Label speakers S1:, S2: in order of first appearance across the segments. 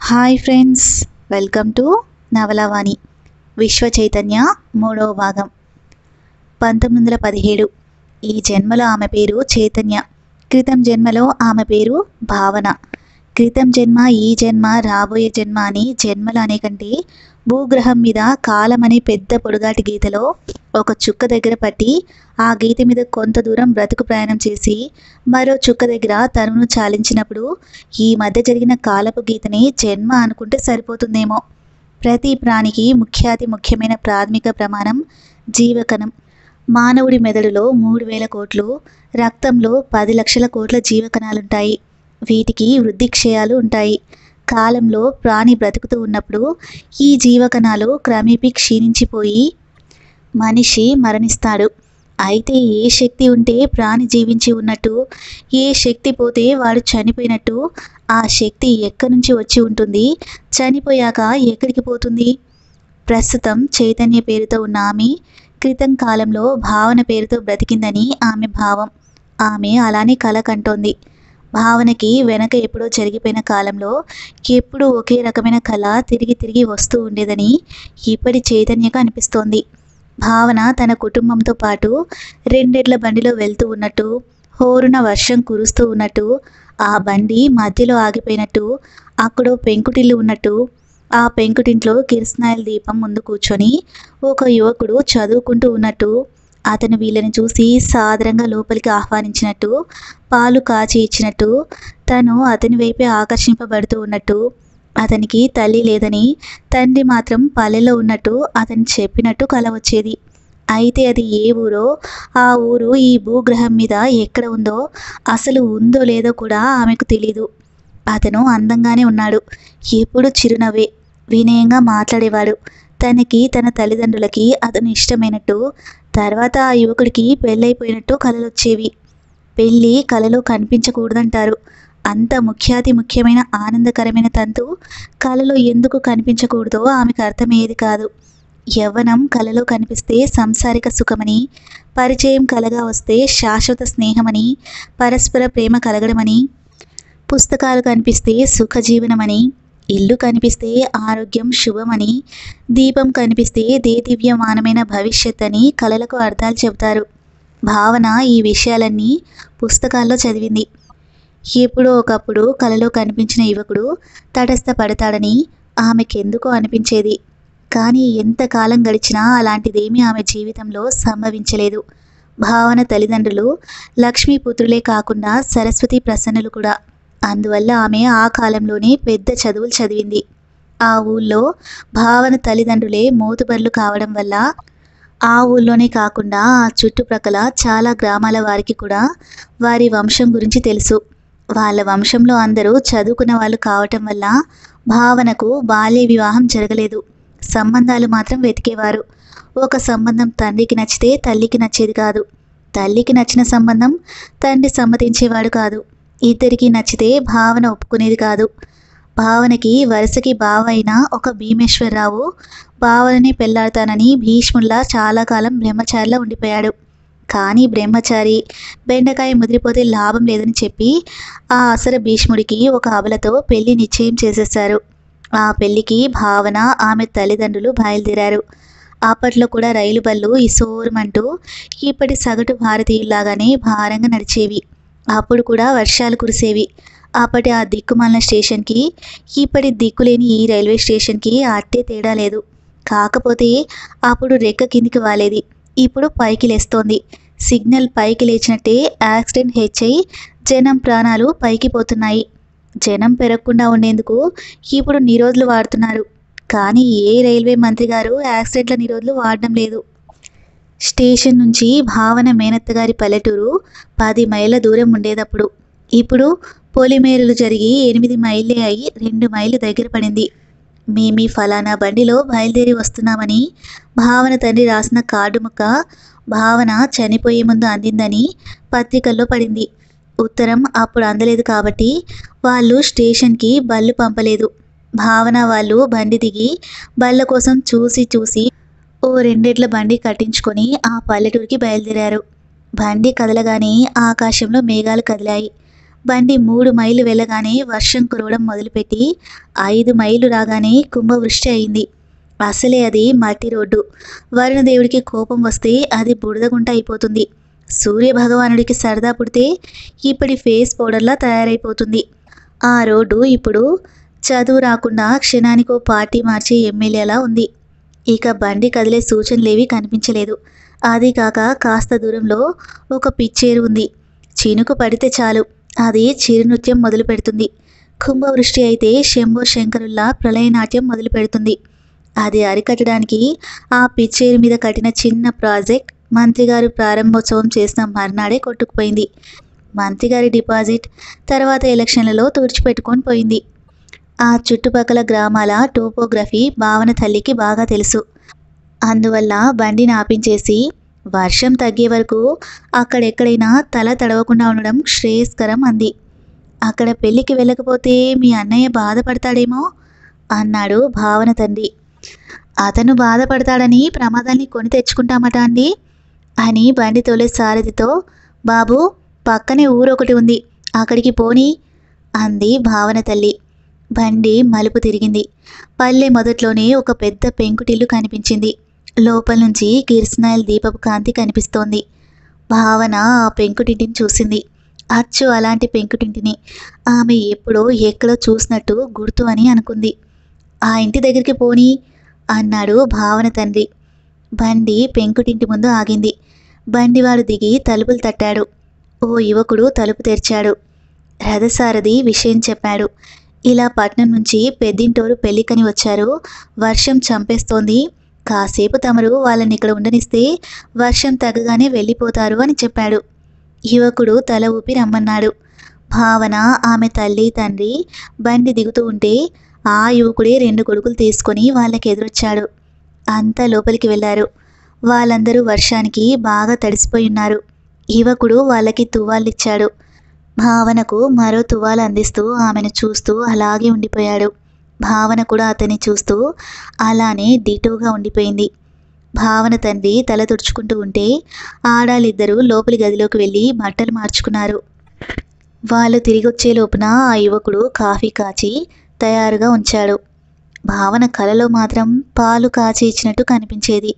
S1: hi friends welcome to Navalavani Viswa Chaitanya మూడవ భాగం పంతొమ్మిది వందల పదిహేడు ఈ జన్మలో ఆమె పేరు చైతన్య క్రితం జన్మలో ఆమె పేరు భావన క్రితం జన్మ ఈ జన్మ రాబోయే జన్మ అని జన్మలు అనే కంటే భూగ్రహం మీద కాలం అనే పెద్ద పొడుగాటి గీతలో ఒక చుక్క దగ్గర పట్టి ఆ గీత మీద కొంత దూరం బ్రతుకు ప్రయాణం చేసి మరో చుక్క దగ్గర తనును చాలించినప్పుడు ఈ మధ్య జరిగిన కాలపు గీతని జన్మ అనుకుంటే సరిపోతుందేమో ప్రతి ప్రాణికి ముఖ్యాతి ముఖ్యమైన ప్రాథమిక ప్రమాణం జీవకణం మానవుడి మెదడులో మూడు వేల కోట్లు రక్తంలో పది లక్షల కోట్ల జీవకణాలుంటాయి వీటికి వృద్ధి క్షయాలు ఉంటాయి కాలంలో ప్రాణి బ్రతుకుతూ ఉన్నప్పుడు ఈ జీవకణాలు క్రమేపీ క్షీణించిపోయి మనిషి మరణిస్తాడు అయితే ఏ శక్తి ఉంటే ప్రాణి జీవించి ఉన్నట్టు ఏ శక్తి పోతే వాడు చనిపోయినట్టు ఆ శక్తి ఎక్కడి నుంచి వచ్చి ఉంటుంది చనిపోయాక ఎక్కడికి పోతుంది ప్రస్తుతం చైతన్య పేరుతో ఉన్న ఆమె క్రితం కాలంలో భావన పేరుతో బ్రతికిందని ఆమె భావం ఆమె అలానే కల కంటోంది భావనకి వెనక ఎప్పుడో జరిగిపోయిన కాలంలో ఎప్పుడూ ఒకే రకమైన కళ తిరిగి తిరిగి వస్తూ ఉండేదని ఇప్పటి చైతన్యకు అనిపిస్తోంది భావన తన కుటుంబంతో పాటు రెండెడ్ల బండిలో వెళ్తూ ఉన్నట్టు హోరున వర్షం కురుస్తూ ఉన్నట్టు ఆ బండి మధ్యలో ఆగిపోయినట్టు అక్కడో పెంకుటిల్లు ఉన్నట్టు ఆ పెంకుటింట్లో కిరసనాయిల దీపం ముందు కూర్చొని ఒక యువకుడు చదువుకుంటూ ఉన్నట్టు అతను వీళ్ళని చూసి సాదరంగా లోపలికి ఆహ్వానించినట్టు పాలు కాచి ఇచ్చినట్టు తను అతని వైపే ఆకర్షింపబడుతూ ఉన్నట్టు అతనికి తల్లి లేదని తండ్రి మాత్రం పల్లెలో ఉన్నట్టు అతను చెప్పినట్టు కల వచ్చేది అయితే అది ఏ ఊరో ఆ ఊరు ఈ భూగ్రహం మీద ఎక్కడ ఉందో అసలు ఉందో లేదో కూడా ఆమెకు తెలీదు అతను అందంగానే ఉన్నాడు ఎప్పుడు చిరునవ్వే వినయంగా మాట్లాడేవాడు తనకి తన తల్లిదండ్రులకి అతను ఇష్టమైనట్టు తర్వాత ఆ యువకుడికి పెళ్ళైపోయినట్టు కలలు వచ్చేవి పెళ్ళి కలలో కనిపించకూడదంటారు అంత ముఖ్యాతి ముఖ్యమైన ఆనందకరమైన తంతు కలలో ఎందుకు కనిపించకూడదో ఆమెకు అర్థమయ్యేది కాదు యవ్వనం కలలో కనిపిస్తే సంసారిక సుఖమని పరిచయం కలగా వస్తే శాశ్వత స్నేహమని పరస్పర ప్రేమ కలగడమని పుస్తకాలు కనిపిస్తే సుఖజీవనమని ఇల్లు కనిపిస్తే ఆరోగ్యం శుభమని దీపం కనిపిస్తే దేదివ్యమానమైన భవిష్యత్ అని కలలకు అర్థాలు చెబుతారు భావన ఈ విషయాలన్నీ పుస్తకాల్లో చదివింది ఎప్పుడో ఒకప్పుడు కలలో కనిపించిన యువకుడు తటస్థపడతాడని ఆమెకెందుకో అనిపించేది కానీ ఎంతకాలం గడిచినా అలాంటిదేమీ ఆమె జీవితంలో సంభవించలేదు భావన తల్లిదండ్రులు లక్ష్మీపుత్రులే కాకుండా సరస్వతి ప్రసన్నులు కూడా అందువల్ల ఆమె ఆ కాలంలోనే పెద్ద చదువులు చదివింది ఆ ఊళ్ళో భావన తల్లిదండ్రులే మోతుబర్లు కావడం వల్ల ఆ ఊళ్ళోనే కాకుండా ఆ చుట్టుప్రక్కల చాలా గ్రామాల వారికి కూడా వారి వంశం గురించి తెలుసు వాళ్ళ వంశంలో అందరూ చదువుకున్న వాళ్ళు కావటం వల్ల భావనకు బాల్య వివాహం జరగలేదు సంబంధాలు మాత్రం వెతికేవారు ఒక సంబంధం తండ్రికి నచ్చితే తల్లికి నచ్చేది కాదు తల్లికి నచ్చిన సంబంధం తండ్రి సమ్మతించేవాడు కాదు ఇద్దరికి నచ్చితే భావన ఒప్పుకునేది కాదు భావనకి వరుసకి బావ అయిన ఒక భీమేశ్వరరావు భావనని పెళ్లాడతానని భీష్ముల్లా చాలా కాలం బ్రహ్మచారిలా ఉండిపోయాడు కానీ బ్రహ్మచారి బెండకాయ ముదిరిపోతే లాభం లేదని చెప్పి ఆ అసర భీష్ముడికి ఒక అబలతో పెళ్లి నిశ్చయం చేసేశారు ఆ పెళ్లికి భావన ఆమె తల్లిదండ్రులు బయలుదేరారు అప్పట్లో కూడా రైలు బళ్ళు ఇసోరమంటూ ఇప్పటి సగటు భారతీయుల్లాగానే భారంగా నడిచేవి అప్పుడు కూడా వర్షాలు కురిసేవి అప్పటి ఆ దిక్కుమాలిన స్టేషన్కి ఇప్పటి దిక్కులేని ఈ రైల్వే స్టేషన్కి అట్టే తేడా లేదు కాకపోతే అప్పుడు రెక్క కిందికి వాలేది ఇప్పుడు పైకి లేస్తోంది సిగ్నల్ పైకి లేచినట్టే యాక్సిడెంట్ హెచ్చై జనం ప్రాణాలు పైకి పోతున్నాయి జనం పెరగకుండా ఉండేందుకు ఇప్పుడు నిరోధులు వాడుతున్నారు కానీ ఏ రైల్వే మంత్రి గారు యాక్సిడెంట్ల నిరోధులు వాడడం లేదు స్టేషన్ నుంచి భావన మేనత్త గారి పల్లెటూరు పది మైళ్ళ దూరం ఉండేటప్పుడు ఇప్పుడు పొలిమేరులు జరిగి ఎనిమిది మైళ్ళే అయి రెండు మైళ్ళు దగ్గర పడింది మేమీ ఫలానా బండిలో బయలుదేరి వస్తున్నామని భావన తండ్రి రాసిన కార్డు ముక్క భావన చనిపోయే ముందు అందిందని పత్రికల్లో పడింది ఉత్తరం అప్పుడు అందలేదు కాబట్టి వాళ్ళు స్టేషన్కి బళ్ళు పంపలేదు భావన వాళ్ళు బండి దిగి బళ్ళ కోసం చూసి చూసి ఓ రెండేళ్ల బండి కట్టించుకొని ఆ పల్లెటూరికి బయలుదేరారు బండి కదలగానే ఆకాశంలో మేఘాలు కదిలాయి బండి మూడు మైళ్ళు వెళ్ళగానే వర్షం కురవడం మొదలుపెట్టి ఐదు మైళ్ళు రాగానే కుంభవృష్టి అయింది అసలే అది మట్టి రోడ్డు వరుణదేవుడికి కోపం వస్తే అది బురదగుంట అయిపోతుంది సూర్య భగవానుడికి సరదా పుడితే ఇప్పటి ఫేస్ పౌడర్లా తయారైపోతుంది ఆ రోడ్డు ఇప్పుడు చదువు రాకుండా క్షణానికో పార్టీ మార్చే ఎమ్మెల్యేలా ఉంది ఇక బండి కదిలే సూచనలేవి కనిపించలేదు అది కాక కాస్త దూరంలో ఒక పిచ్చేరు ఉంది చినుకు పడితే చాలు అది చిరునృత్యం మొదలు పెడుతుంది కుంభవృష్టి అయితే శంభో శంకరుల్లా ప్రళయనాట్యం మొదలు పెడుతుంది అది అరికట్టడానికి ఆ పిచ్చేరు మీద కట్టిన చిన్న ప్రాజెక్ట్ మంత్రి గారు ప్రారంభోత్సవం చేసిన మర్నాడే కొట్టుకుపోయింది మంత్రి గారి డిపాజిట్ తర్వాత ఎలక్షన్లలో తుడిచిపెట్టుకొని పోయింది ఆ చుట్టుపక్కల గ్రామాల టోపోగ్రఫీ భావన తల్లికి బాగా తెలుసు అందువల్ల బండిని ఆపించేసి వర్షం తగ్గే వరకు అక్కడెక్కడైనా తల తడవకుండా ఉండడం శ్రేయస్కరం అంది అక్కడ పెళ్ళికి వెళ్ళకపోతే మీ అన్నయ్య బాధపడతాడేమో అన్నాడు భావన తండ్రి అతను బాధపడతాడని ప్రమాదాల్ని కొని తెచ్చుకుంటామట అండి అని బండి తోలే సారథితో బాబు పక్కనే ఊరొకటి ఉంది అక్కడికి పోని అంది భావన తల్లి బండి మలుపు తిరిగింది పల్లె మొదట్లోనే ఒక పెద్ద పెంకుటిల్లు కనిపించింది లోపల నుంచి కిరసనాయిల్ దీపపు కాంతి కనిపిస్తోంది భావన ఆ పెంకుటింటిని చూసింది అచ్చు అలాంటి పెంకుటింటిని ఆమె ఎప్పుడో ఎక్కడో చూసినట్టు గుర్తు అని అనుకుంది ఆ ఇంటి దగ్గరికి పోని అన్నాడు భావన తండ్రి బండి పెంకుటింటి ముందు ఆగింది బండివాడు దిగి తలుపులు తట్టాడు ఓ యువకుడు తలుపు తెరిచాడు రథసారథి విషయం చెప్పాడు ఇలా పట్నం నుంచి పెద్దింటోరు పెళ్ళికని వచ్చారు వర్షం చంపేస్తోంది కాసేపు తమరు వాళ్ళని ఇక్కడ ఉండనిస్తే వర్షం తగ్గగానే వెళ్ళిపోతారు అని చెప్పాడు యువకుడు తల ఊపి రమ్మన్నాడు భావన ఆమె తల్లి తండ్రి బండి దిగుతూ ఉంటే ఆ యువకుడే రెండు కొడుకులు తీసుకొని వాళ్ళకి ఎదురొచ్చాడు అంతా లోపలికి వెళ్ళారు వాళ్ళందరూ వర్షానికి బాగా తడిసిపోయి ఉన్నారు యువకుడు వాళ్ళకి తువ్వాళ్ళిచ్చాడు భావనకు మరో తువ్వాలు అందిస్తూ ఆమెను చూస్తూ అలాగే ఉండిపోయాడు భావన కూడా అతన్ని చూస్తూ అలానే డిటోగా ఉండిపోయింది భావన తండ్రి తల తుడుచుకుంటూ ఉంటే ఆడాలిద్దరూ లోపలి గదిలోకి వెళ్ళి బట్టలు మార్చుకున్నారు వాళ్ళు తిరిగి వచ్చే లోపున ఆ యువకుడు కాఫీ కాచి తయారుగా ఉంచాడు భావన కలలో మాత్రం పాలు కాచి ఇచ్చినట్టు కనిపించేది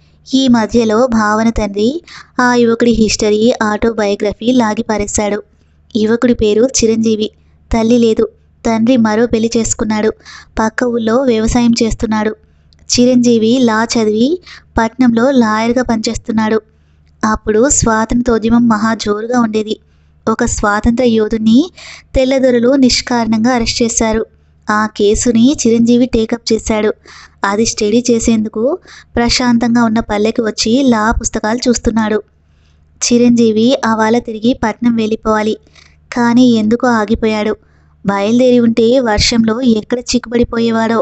S1: ఈ మధ్యలో భావన తండ్రి ఆ యువకుడి హిస్టరీ ఆటోబయోగ్రఫీ లాగి పారేశాడు యువకుడి పేరు చిరంజీవి తల్లి లేదు తండ్రి మరో పెళ్లి చేసుకున్నాడు పక్క ఊళ్ళో వ్యవసాయం చేస్తున్నాడు చిరంజీవి లా చదివి పట్నంలో లాయర్గా పనిచేస్తున్నాడు అప్పుడు స్వాతంత్రోద్యమం మహా జోరుగా ఉండేది ఒక స్వాతంత్ర యోధుని తెల్లదొరలు నిష్కారణంగా అరెస్ట్ చేశారు ఆ కేసుని చిరంజీవి టేకప్ చేశాడు అది స్టడీ చేసేందుకు ప్రశాంతంగా ఉన్న పల్లెకి వచ్చి లా పుస్తకాలు చూస్తున్నాడు చిరంజీవి అవాల తిరిగి పట్నం వెళ్ళిపోవాలి కానీ ఎందుకో ఆగిపోయాడు బయలుదేరి ఉంటే వర్షంలో ఎక్కడ చిక్కుబడిపోయేవాడో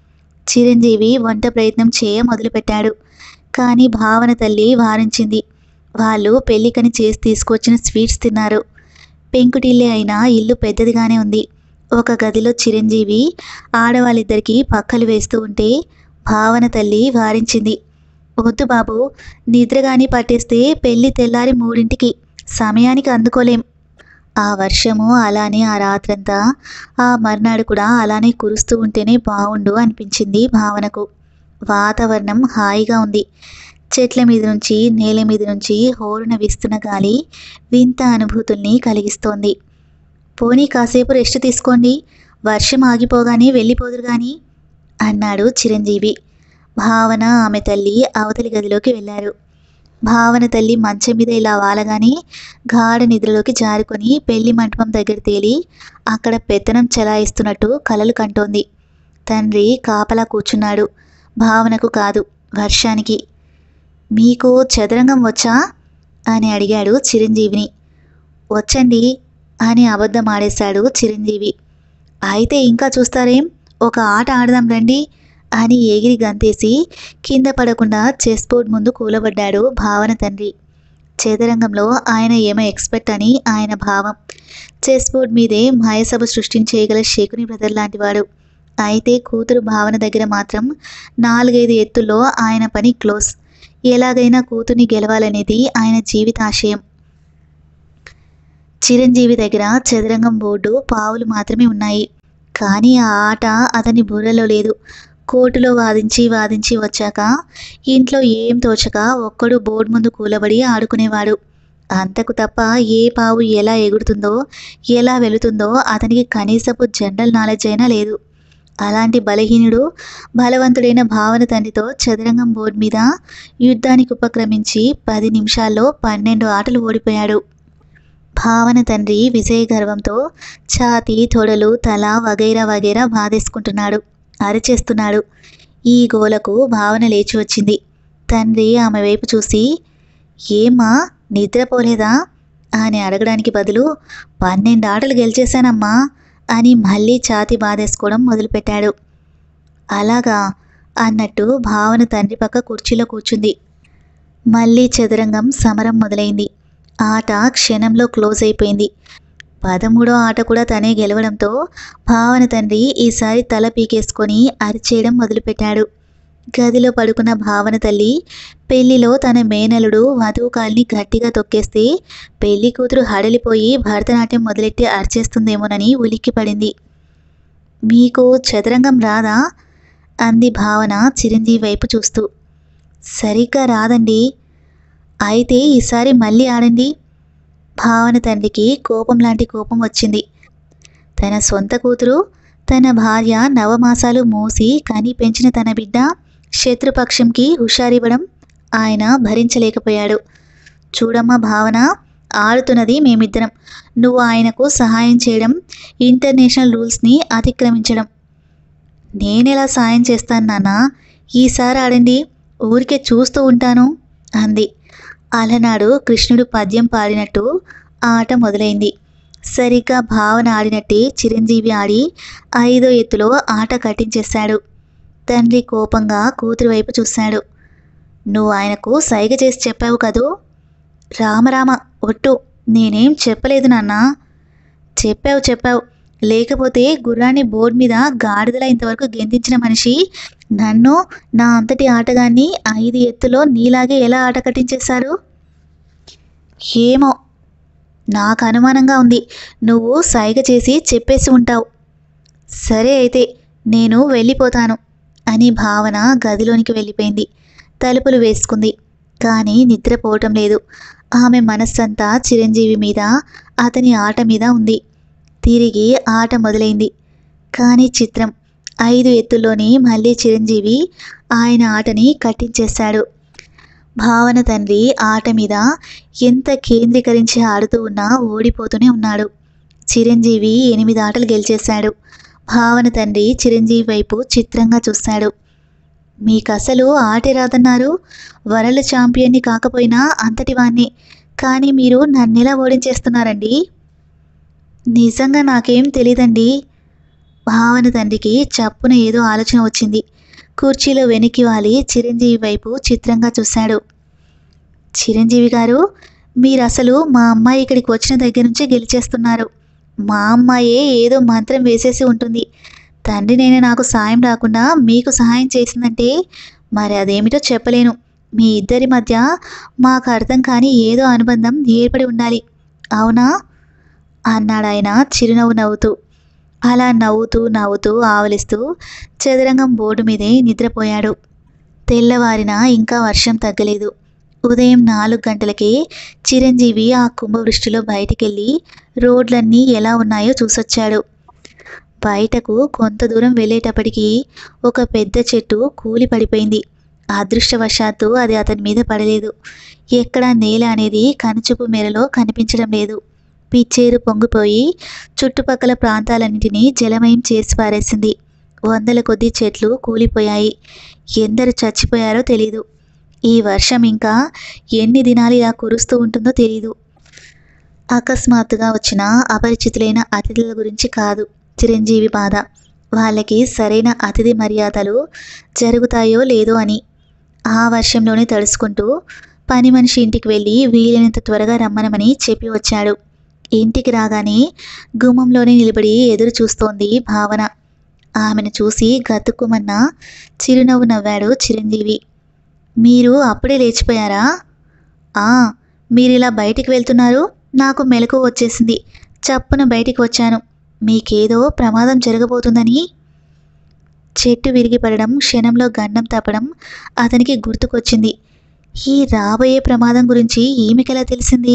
S1: చిరంజీవి వంట ప్రయత్నం చేయ మొదలుపెట్టాడు కానీ భావన తల్లి వారించింది వాళ్ళు పెళ్ళికని చేసి తీసుకొచ్చిన స్వీట్స్ తిన్నారు పెంకుటిల్లే అయినా ఇల్లు పెద్దదిగానే ఉంది ఒక గదిలో చిరంజీవి ఆడవాళ్ళిద్దరికీ పక్కలు వేస్తూ ఉంటే భావన తల్లి వారించింది వద్దు బాబు నిద్రగాని పట్టేస్తే పెళ్ళి తెల్లారి మూడింటికి సమయానికి అందుకోలేం ఆ వర్షము అలానే ఆ రాత్రంతా ఆ మర్నాడు కూడా అలానే కురుస్తూ ఉంటేనే బాగుండు అనిపించింది భావనకు వాతావరణం హాయిగా ఉంది చెట్ల మీద నుంచి నేల మీద నుంచి హోరున వీస్తున్న గాలి వింత అనుభూతుల్ని కలిగిస్తోంది పోనీ కాసేపు రెస్ట్ తీసుకోండి వర్షం ఆగిపోగానే వెళ్ళిపోదురు గాని అన్నాడు చిరంజీవి భావన ఆమె తల్లి అవతలి గదిలోకి వెళ్ళారు భావన తల్లి మంచం మీద ఇలా వాలగానే గాఢ నిద్రలోకి జారుకొని పెళ్లి మంటపం దగ్గర తేలి అక్కడ పెత్తనం చెలాయిస్తున్నట్టు కలలు కంటోంది తండ్రి కాపలా కూర్చున్నాడు భావనకు కాదు వర్షానికి మీకు చదరంగం వచ్చా అని అడిగాడు చిరంజీవిని వచ్చండి అని అబద్ధం ఆడేశాడు చిరంజీవి అయితే ఇంకా చూస్తారేం ఒక ఆట ఆడదాం రండి అని ఎగిరి గంతేసి కింద పడకుండా చెస్ బోర్డ్ ముందు కూలబడ్డాడు భావన తండ్రి చదరంగంలో ఆయన ఏమో ఎక్స్పర్ట్ అని ఆయన భావం చెస్ బోర్డ్ మీదే మాయసభ సృష్టించేయగల శకుని బ్రదర్ లాంటివాడు అయితే కూతురు భావన దగ్గర మాత్రం నాలుగైదు ఎత్తుల్లో ఆయన పని క్లోజ్ ఎలాగైనా కూతుర్ని గెలవాలనేది ఆయన జీవితాశయం చిరంజీవి దగ్గర చదరంగం బోర్డు పావులు మాత్రమే ఉన్నాయి కానీ ఆ ఆట అతని బుర్రలో లేదు కోర్టులో వాదించి వాదించి వచ్చాక ఇంట్లో ఏం తోచక ఒక్కడు బోర్డు ముందు కూలబడి ఆడుకునేవాడు అంతకు తప్ప ఏ పావు ఎలా ఎగురుతుందో ఎలా వెళుతుందో అతనికి కనీసపు జనరల్ నాలెడ్జ్ అయినా లేదు అలాంటి బలహీనుడు బలవంతుడైన భావన తండ్రితో చదరంగం బోర్డు మీద యుద్ధానికి ఉపక్రమించి పది నిమిషాల్లో పన్నెండు ఆటలు ఓడిపోయాడు భావన తండ్రి విజయ గర్వంతో ఛాతీ తొడలు తల వగైరా వగైరా బాధేసుకుంటున్నాడు అరిచేస్తున్నాడు ఈ గోలకు భావన లేచి వచ్చింది తండ్రి ఆమె వైపు చూసి ఏమ్మా నిద్రపోలేదా అని అడగడానికి బదులు పన్నెండు ఆటలు గెలిచేశానమ్మా అని మళ్ళీ ఛాతి బాధేసుకోవడం మొదలుపెట్టాడు అలాగా అన్నట్టు భావన తండ్రి పక్క కుర్చీలో కూర్చుంది మళ్ళీ చదరంగం సమరం మొదలైంది ఆట క్షణంలో క్లోజ్ అయిపోయింది పదమూడో ఆట కూడా తనే గెలవడంతో భావన తండ్రి ఈసారి తల పీకేసుకొని అరిచేయడం మొదలుపెట్టాడు గదిలో పడుకున్న భావన తల్లి పెళ్లిలో తన మేనలుడు వధువు కాల్ని గట్టిగా తొక్కేస్తే పెళ్లి కూతురు హడలిపోయి భరతనాట్యం మొదలెట్టి అరిచేస్తుందేమోనని ఉలిక్కిపడింది మీకు చదరంగం రాదా అంది భావన చిరంజీవి వైపు చూస్తూ సరిగ్గా రాదండి అయితే ఈసారి మళ్ళీ ఆడండి భావన తండ్రికి కోపం లాంటి కోపం వచ్చింది తన సొంత కూతురు తన భార్య నవమాసాలు మోసి కని పెంచిన తన బిడ్డ శత్రుపక్షంకి హుషారివ్వడం ఆయన భరించలేకపోయాడు చూడమ్మా భావన ఆడుతున్నది మేమిద్దరం నువ్వు ఆయనకు సహాయం చేయడం ఇంటర్నేషనల్ రూల్స్ని అతిక్రమించడం నేనెలా సాయం చేస్తాను నాన్న ఈసారి ఆడండి ఊరికే చూస్తూ ఉంటాను అంది అలనాడు కృష్ణుడు పద్యం పాడినట్టు ఆట మొదలైంది సరిగ్గా భావన ఆడినట్టే చిరంజీవి ఆడి ఐదో ఎత్తులో ఆట కట్టించేశాడు తండ్రి కోపంగా కూతురి వైపు చూశాడు నువ్వు ఆయనకు సైగ చేసి చెప్పావు కదూ రామరామ ఒట్టు నేనేం చెప్పలేదు నాన్న చెప్పావు చెప్పావు లేకపోతే గుర్రాన్ని బోర్డు మీద గాడిదలా ఇంతవరకు గెంతించిన మనిషి నన్ను నా అంతటి ఆటగాన్ని ఐదు ఎత్తులో నీలాగే ఎలా ఆట కట్టించేశారు ఏమో నాకు అనుమానంగా ఉంది నువ్వు సైగ చేసి చెప్పేసి ఉంటావు సరే అయితే నేను వెళ్ళిపోతాను అని భావన గదిలోనికి వెళ్ళిపోయింది తలుపులు వేసుకుంది కానీ నిద్రపోవటం లేదు ఆమె మనస్సంతా చిరంజీవి మీద అతని ఆట మీద ఉంది తిరిగి ఆట మొదలైంది కానీ చిత్రం ఐదు ఎత్తుల్లోని మళ్ళీ చిరంజీవి ఆయన ఆటని కట్టించేశాడు భావన తండ్రి ఆట మీద ఎంత కేంద్రీకరించి ఆడుతూ ఉన్నా ఓడిపోతూనే ఉన్నాడు చిరంజీవి ఎనిమిది ఆటలు గెలిచేశాడు భావన తండ్రి చిరంజీవి వైపు చిత్రంగా చూశాడు మీకు అసలు ఆటే రాదన్నారు వరల్డ్ ఛాంపియన్ని కాకపోయినా అంతటి వాణ్ణి కానీ మీరు నన్నెలా ఓడించేస్తున్నారండి నిజంగా నాకేం తెలీదండి భావన తండ్రికి చప్పున ఏదో ఆలోచన వచ్చింది కుర్చీలో వెనక్కి వాలి చిరంజీవి వైపు చిత్రంగా చూశాడు చిరంజీవి గారు మీరు అసలు మా అమ్మాయి ఇక్కడికి వచ్చిన దగ్గర నుంచే గెలిచేస్తున్నారు మా అమ్మాయే ఏదో మంత్రం వేసేసి ఉంటుంది తండ్రి నేను నాకు సాయం రాకుండా మీకు సహాయం చేసిందంటే మరి అదేమిటో చెప్పలేను మీ ఇద్దరి మధ్య మాకు అర్థం కాని ఏదో అనుబంధం ఏర్పడి ఉండాలి అవునా అన్నాడు ఆయన చిరునవ్వు నవ్వుతూ అలా నవ్వుతూ నవ్వుతూ ఆవలిస్తూ చదరంగం బోర్డు మీదే నిద్రపోయాడు తెల్లవారిన ఇంకా వర్షం తగ్గలేదు ఉదయం నాలుగు గంటలకే చిరంజీవి ఆ కుంభవృష్టిలో బయటికెళ్ళి రోడ్లన్నీ ఎలా ఉన్నాయో చూసొచ్చాడు బయటకు కొంత దూరం వెళ్ళేటప్పటికి ఒక పెద్ద చెట్టు కూలి పడిపోయింది అదృష్టవశాత్తు అది అతని మీద పడలేదు ఎక్కడ నేల అనేది కనుచూపు మేరలో కనిపించడం లేదు పిచ్చేరు పొంగిపోయి చుట్టుపక్కల ప్రాంతాలన్నింటినీ జలమయం చేసి పారేసింది వందల కొద్ది చెట్లు కూలిపోయాయి ఎందరు చచ్చిపోయారో తెలీదు ఈ వర్షం ఇంకా ఎన్ని దినాలు ఇలా కురుస్తూ ఉంటుందో తెలీదు అకస్మాత్తుగా వచ్చిన అపరిచితులైన అతిథుల గురించి కాదు చిరంజీవి బాధ వాళ్ళకి సరైన అతిథి మర్యాదలు జరుగుతాయో లేదో అని ఆ వర్షంలోనే తడుచుకుంటూ పని మనిషి ఇంటికి వెళ్ళి వీలైనంత త్వరగా రమ్మనమని చెప్పి వచ్చాడు ఇంటికి రాగానే గుమ్మంలోనే నిలబడి ఎదురు చూస్తోంది భావన ఆమెను చూసి గతుక్కుమన్న చిరునవ్వు నవ్వాడు చిరంజీవి మీరు అప్పుడే లేచిపోయారా ఆ మీరు ఇలా బయటికి వెళ్తున్నారు నాకు మెలకు వచ్చేసింది చప్పున బయటికి వచ్చాను మీకేదో ప్రమాదం జరగబోతుందని చెట్టు విరిగి పడడం క్షణంలో గండం తప్పడం అతనికి గుర్తుకొచ్చింది ఈ రాబోయే ప్రమాదం గురించి ఈమెకెలా తెలిసింది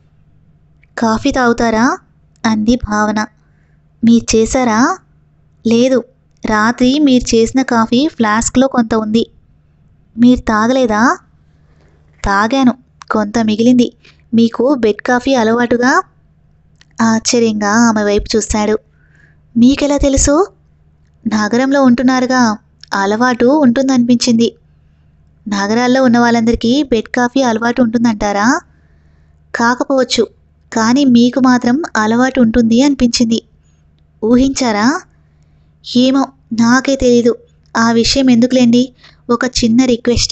S1: కాఫీ తాగుతారా అంది భావన మీరు చేశారా లేదు రాత్రి మీరు చేసిన కాఫీ ఫ్లాస్క్లో కొంత ఉంది మీరు తాగలేదా తాగాను కొంత మిగిలింది మీకు బెడ్ కాఫీ అలవాటుగా ఆశ్చర్యంగా ఆమె వైపు చూశాడు మీకెలా తెలుసు నగరంలో ఉంటున్నారుగా అలవాటు ఉంటుందనిపించింది నగరాల్లో ఉన్న వాళ్ళందరికీ బెడ్ కాఫీ అలవాటు ఉంటుందంటారా కాకపోవచ్చు కానీ మీకు మాత్రం అలవాటు ఉంటుంది అనిపించింది ఊహించారా ఏమో నాకే తెలీదు ఆ విషయం ఎందుకులేండి ఒక చిన్న రిక్వెస్ట్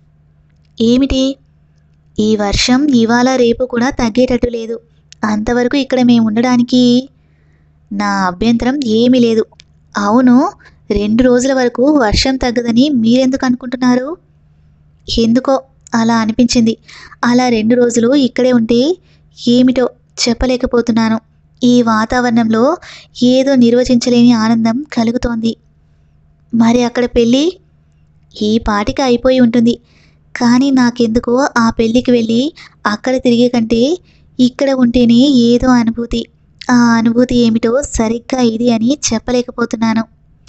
S1: ఏమిటి ఈ వర్షం ఇవాళ రేపు కూడా తగ్గేటట్టు లేదు అంతవరకు ఇక్కడ మేము ఉండడానికి నా అభ్యంతరం ఏమీ లేదు అవును రెండు రోజుల వరకు వర్షం తగ్గదని మీరెందుకు అనుకుంటున్నారు ఎందుకో అలా అనిపించింది అలా రెండు రోజులు ఇక్కడే ఉంటే ఏమిటో చెప్పలేకపోతున్నాను ఈ వాతావరణంలో ఏదో నిర్వచించలేని ఆనందం కలుగుతోంది మరి అక్కడ పెళ్ళి ఈ పాటికి అయిపోయి ఉంటుంది కానీ నాకెందుకో ఆ పెళ్ళికి వెళ్ళి అక్కడ తిరిగే కంటే ఇక్కడ ఉంటేనే ఏదో అనుభూతి ఆ అనుభూతి ఏమిటో సరిగ్గా ఇది అని చెప్పలేకపోతున్నాను